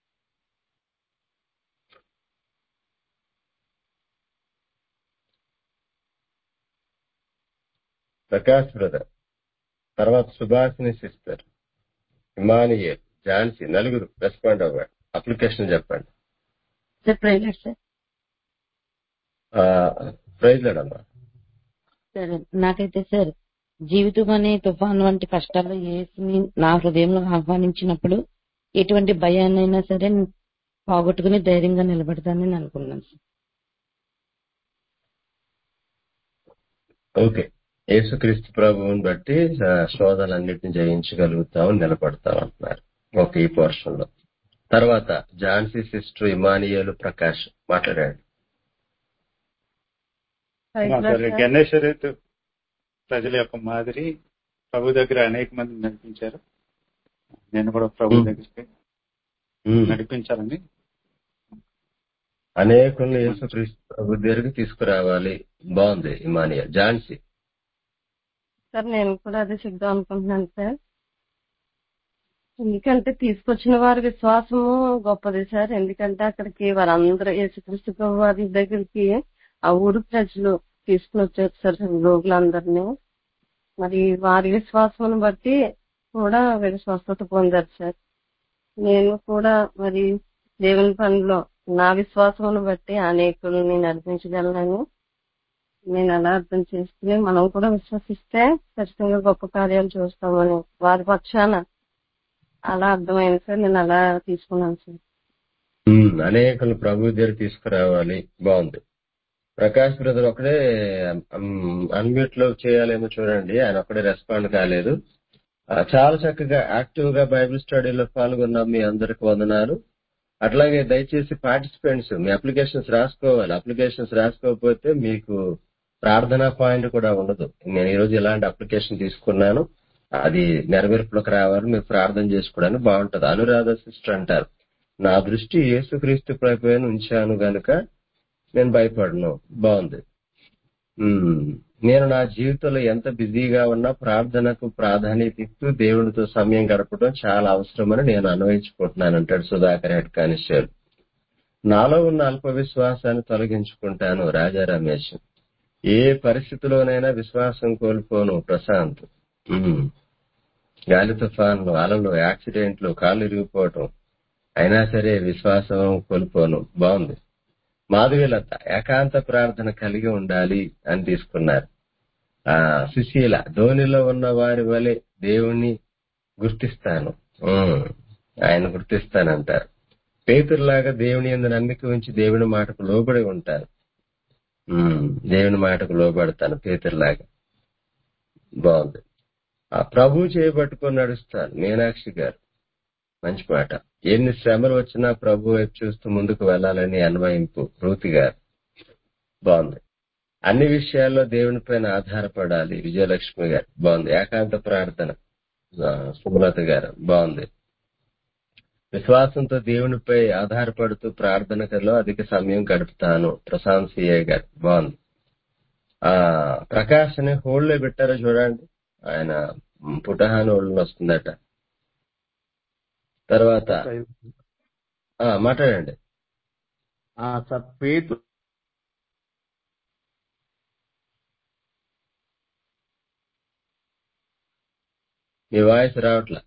ప్రకాష్ బ్రదర్ తర్వాత సుభాషిని సిస్టర్ ఇమానియల్ ఝాన్సీ నలుగురు రెస్పాండ్ అవ్వండి అప్లికేషన్ చెప్పండి సార్ ప్రైవేట్ సార్ ప్రైజ్ లేడమ్మా సార్ నాకైతే సార్ జీవితం అనే తుఫాన్ వంటి కష్టాల్లో యేసుని నా హృదయంలో ఆహ్వానించినప్పుడు ఎటువంటి భయాన్నైనా సరే పోగొట్టుకుని ధైర్యంగా నిలబడతానని అనుకున్నాను సార్ ఓకే యేసుక్రీస్తు ప్రభువుని బట్టి ఆ, శోధనలన్నిటిని జయించగలుగుతాం నిలబడతాం అంటున్నారు ఓకే ఈ పోర్షన్ లో తర్వాత ఝాన్సీ సిస్టర్ ఇమానియలు ప్రకాష్ మాట్లాడండి సరే గణేశ్వరేతు ప్రజల యొక్క మాదిరి ప్రభు దగ్గర అనేక మంది నడిపించారు నేను కూడా ప్రభు దగ్గరికి ఉమ్. నడిపించాలని అనేకులను యేసుక్రీస్తు ప్రభు దగ్గరికి తీసుకురావాలి బాగుంది ఇమానియా ఝాన్సీ సార్ నేను కూడా అదే చెప్దాం అనుకుంటున్నాను సార్ ఎందుకంటే తీసుకొచ్చిన వారి విశ్వాసము గొప్పది సార్ ఎందుకంటే అక్కడికి వారందరూ యేసుక్రీస్తు ప్రభు వారి దగ్గరికి ఆ ఊరు ప్రజలు తీసుకుని వచ్చారు సార్ రోగులందరినీ మరి వారి విశ్వాసమును బట్టి కూడా వీరు స్వస్థత పొందారు సార్ నేను కూడా మరి దేవుని పనిలో నా విశ్వాసమును బట్టి అనేకుల్ని నడిపించగలనని నేను అలా అర్థం చేసుకుని మనం కూడా విశ్వసిస్తే ఖచ్చితంగా గొప్ప కార్యాలు చూస్తామని వారి పక్షాన అలా అర్థమైంది సార్ నేను అలా తీసుకున్నాను సార్ ఉమ్, అనేకులు ప్రభు దగ్గర తీసుకురావాలి బాగుంది ప్రకాష్ బ్రదర్ ఒకడే అన్మ్యూట్ లో చేయాలేమో చూడండి ఆయన ఒకడే రెస్పాండ్ కాలేదు ఆ, చాలా చక్కగా యాక్టివ్ గా బైబిల్ స్టడీలో పాల్గొన్న మీ అందరికి వందనాలు అట్లాగే దయచేసి పార్టిసిపెంట్స్ మీ అప్లికేషన్స్ రాసుకోవాలి అప్లికేషన్స్ రాసుకోకపోతే మీకు ప్రార్థనా పాయింట్ కూడా ఉండదు నేను ఈ రోజు ఇలాంటి అప్లికేషన్ తీసుకున్నాను అది నెరవేర్పులోకి రావాలి మీరు ప్రార్థన చేసుకోవడానికి బాగుంటది అనురాధ సిస్టర్ అంటారు నా దృష్టి యేసుక్రీస్తు పైన ఉంచాను గనుక నేను భయపడను బాగుంది ఉమ్, నేను నా జీవితంలో ఎంత బిజీగా ఉన్నా ప్రార్థనకు ప్రాధాన్యత ఇస్తూ దేవుడితో సమయం గడపడం చాలా అవసరమని నేను అన్వయించుకుంటున్నాను అంటాడు సుధాకర్ హెడ్ కానిస్టేబుల్ నాలో ఉన్న అల్ప విశ్వాసాన్ని తొలగించుకుంటాను రాజా రమేష్ ఏ పరిస్థితిలోనైనా విశ్వాసం కోల్పోను ప్రశాంత్ ఉమ్. గాలి తుఫాన్లు అలలు యాక్సిడెంట్లు కాళ్ళు ఇరిగిపోవటం అయినా సరే విశ్వాసం కోల్పోను బాగుంది మాధవీలత ఏకాంత ప్రార్థన కలిగి ఉండాలి అని తీసుకున్నారు ఆ సుశీల ధోనిలో ఉన్న వారి వలె దేవుణ్ణి గుర్తిస్తాను ఉమ్, ఆయన గుర్తిస్తానంటారు పేతురులాగా దేవుని ఎందు నమ్మిక ఉంచి దేవుని మాటకు లోబడి ఉంటారు ఉమ్, దేవుని మాటకు లోబడతాను పేతురులాగా బాగుంది ఆ ప్రభు చేయబట్టుకొని నడుస్తాను మీనాక్షి గారు మంచి మాట ఎన్ని శ్రమలు వచ్చినా ప్రభు వైపు చూస్తూ ముందుకు వెళ్ళాలని అన్వయింపు రూతి గారు బాగుంది అన్ని విషయాల్లో దేవుని పైన ఆధారపడాలి విజయలక్ష్మి గారు బాగుంది ఏకాంత ప్రార్థన ఆ, సుమలత గారు బాగుంది విశ్వాసంతో దేవునిపై ఆధారపడుతూ ప్రార్థనలో అధిక సమయం గడుపుతాను ప్రశాంత్ సిఏ గారు బాగుంది ఆ ప్రకాష్ అని హోల్డ్ లో పెట్టారో చూడండి ఆయన పుటహాన్ హోల్డ్ వస్తుందట తర్వాత ఆ, మాట్లాడండి ఆ, సార్ పేతు మీ వాయిస్ రావట్లా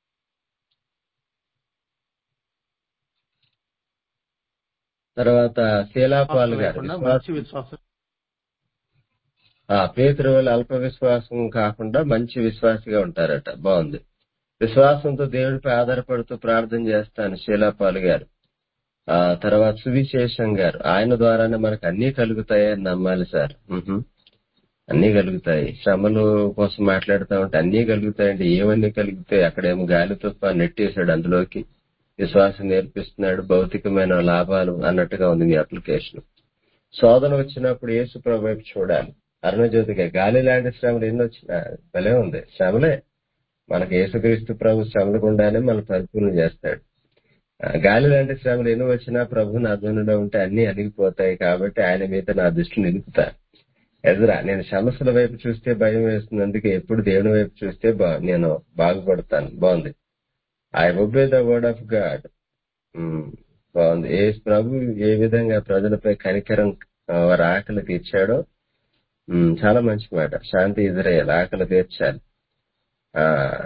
తర్వాత శీలాపాల్ గారు లేకుండా విశ్వాస మంచి విశ్వాసం ఆ పేతురు వల్ల అల్ప విశ్వాసం కాకుండా మంచి విశ్వాసిగా ఉంటారట బాగుంది విశ్వాసంతో దేవుడిపై ఆధారపడుతూ ప్రార్థన చేస్తాను శీలాపాల్ గారు ఆ తర్వాత సువిశేషం గారు ఆయన ద్వారానే మనకు అన్ని కలుగుతాయని నమ్మాలి సార్ మ్హూ. అన్ని కలుగుతాయి శ్రమలు కోసం మాట్లాడుతా ఉంటే అన్ని కలుగుతాయంటే ఏమన్నీ కలుగుతాయి అక్కడేమో గాలి తుప్ప నెట్టేశాడు అందులోకి విశ్వాసం నేర్పిస్తున్నాడు భౌతికమైన లాభాలు అన్నట్టుగా ఉంది మీ అప్లికేషన్ శోధన వచ్చినప్పుడు యేసు ప్రభు వైపు చూడాలి అరుణజ్యోతిగా గాలి లాంటి శ్రమలు ఎన్ని వచ్చినా భలే ఉంది శ్రమలే మనకు యేసుక్రీస్తు ప్రభు శ్రమలు గుండానే మన పరిపూర్ణ చేస్తాడు ఆ, గాలి లాంటి శ్రమలు ఎన్ని వచ్చినా ప్రభు నా ధనులో ఉంటే అన్ని అణిగిపోతాయి కాబట్టి ఆయన మీద నా దృష్టి నిలుపుతా ఎదురా నేను సమస్యల వైపు చూస్తే భయం వేస్తుంది అందుకే ఎప్పుడు దేవుని వైపు చూస్తే బా- నేను బాగుపడతాను బాగుంది I obey the word of God బాగుంది ఏ ప్రభు ఏ విధంగా ప్రజలపై కనికరం ఆ, వారి ఆకలి తీర్చాడో ఉమ్, చాలా మంచి మాట శాంతి ఇజ్రాయల్ ఆకలి తీర్చాలి ఆ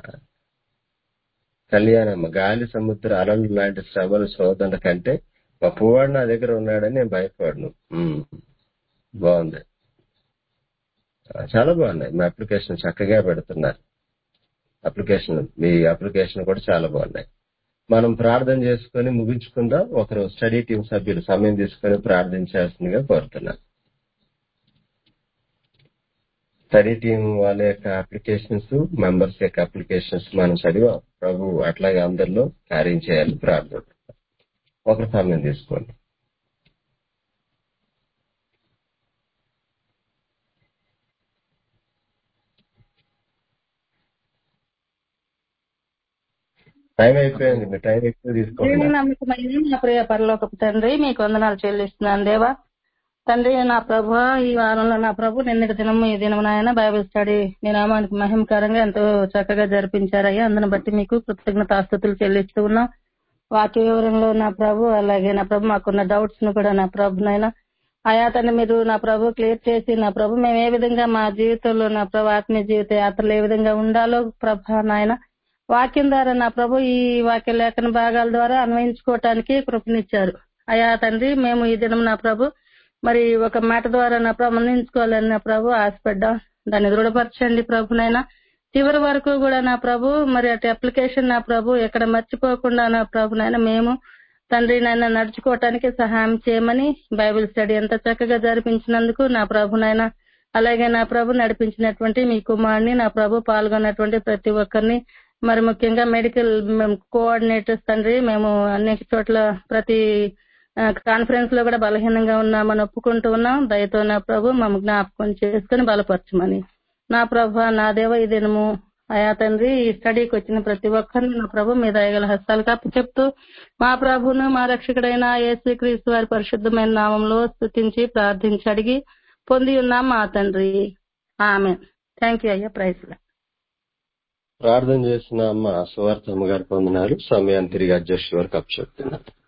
కళ్యాణం గాలి సముద్ర అలలు లాంటి శ్రమలు శోధన కంటే మా పువ్వాడు నా దగ్గర ఉన్నాడని నేను భయపడను ఉమ్, బాగుంది ఆ, చాలా బాగున్నాయి మీ అప్లికేషన్ చక్కగా పెడుతున్నారు అప్లికేషన్ మీ అప్లికేషన్ కూడా చాలా బాగున్నాయి మనం ప్రార్థన చేసుకొని ముగించుకుందాం ఒకరు స్టడీ టీం సభ్యులు సమయం తీసుకొని ప్రార్థించాల్సిందిగా కోరుతున్నాను స్టడీ టీం వాళ్ళ యొక్క అప్లికేషన్స్ మెంబర్స్ యొక్క అప్లికేషన్స్ మనం చదివాం ప్రభు అట్లాగే అందరిలో కార్యం చేయాలి ప్రార్థన ఒకరు సమయం తీసుకోండి టైం అయిపోయింది మీ టైం ఎక్కువ దేవుని తీసుకుంటున్నారు నమ్మకమైన నా ప్రియ పరలోకపు తండ్రి మీకు వందనాలు చెల్లిస్తున్నాను దేవా తండ్రి నా ప్రభు ఈ వారంలో నా ప్రభు నిన్నటి దినము ఈ దినము నాయన బైబిల్ స్టడీ మీ నామానికి మహిమకరంగా ఎంతో చక్కగా జరిపించారయ్యా అందుని బట్టి మీకు కృతజ్ఞతాస్తుతులు చెల్లిస్తూ ఉన్నాం వాక్య వివరంలో నా ప్రభు అలాగే నా ప్రభు మాకున్న డౌట్స్ ను కూడా నా ప్రభు నాయన ఆయా తండ్రి మీరు నా ప్రభు క్లియర్ చేసి నా ప్రభు మేము ఏ విధంగా మా జీవితంలో నా ప్రభు ఆత్మీయ జీవిత యాత్రలు ఏ విధంగా ఉండాలో ప్రభా నాయన వాక్యం ద్వారా నా ప్రభు ఈ వాక్య లేఖన భాగాల ద్వారా అన్వయించుకోవటానికి కృపనిచ్చారు అయా తండ్రి మేము ఈ దినం నా ప్రభు మరి ఒక మాట ద్వారా నా ప్రభు అందించుకోవాలని నా ప్రభు ఆశపడ్డాం దాన్ని దృఢపరచండి ప్రభునైనా చివరి వరకు కూడా నా ప్రభు మరి అటు అప్లికేషన్ నా ప్రభు ఎక్కడ మర్చిపోకుండా నా ప్రభునైనా మేము తండ్రి నాయన నడుచుకోవటానికి సహాయం చేయమని బైబిల్ స్టడీ ఎంత చక్కగా జరిపించినందుకు నా ప్రభునైనా అలాగే నా ప్రభు నడిపించినటువంటి మీ కుమారుని నా ప్రభు పాల్గొన్నటువంటి ప్రతి ఒక్కరిని మరి ముఖ్యంగా మెడికల్ కోఆర్డినేటర్స్ తండ్రి మేము అనేక చోట్ల ప్రతి కాన్ఫరెన్స్ లో కూడా బలహీనంగా ఉన్నామని ఒప్పుకుంటూ ఉన్నాం దయతో నా ప్రభు మమ్మ జ్ఞాపకం చేసుకుని బలపరచమని నా ప్రభు నా దేవ ఈ దినము అయా తండ్రి ఈ స్టడీకి వచ్చిన ప్రతి ఒక్కరిని నా ప్రభు మీ దయగల హస్తాలు కప్పు చెప్తూ మా ప్రభును మా రక్షకుడైన యేసు క్రీస్తు వారి పరిశుద్ధమైన నామంలో స్తుతించి ప్రార్థించి అడిగి పొంది ఉన్నాం మా తండ్రి ఆమె థ్యాంక్ యూ అయ్యా ప్రైజ్ ప్రార్థన చేసిన అమ్మ సువార్తమ్మ గారు పొందినారు సమయాన్ని తిరిగి అధ్యక్షుడి వరకు అప్పచెప్తున్నారు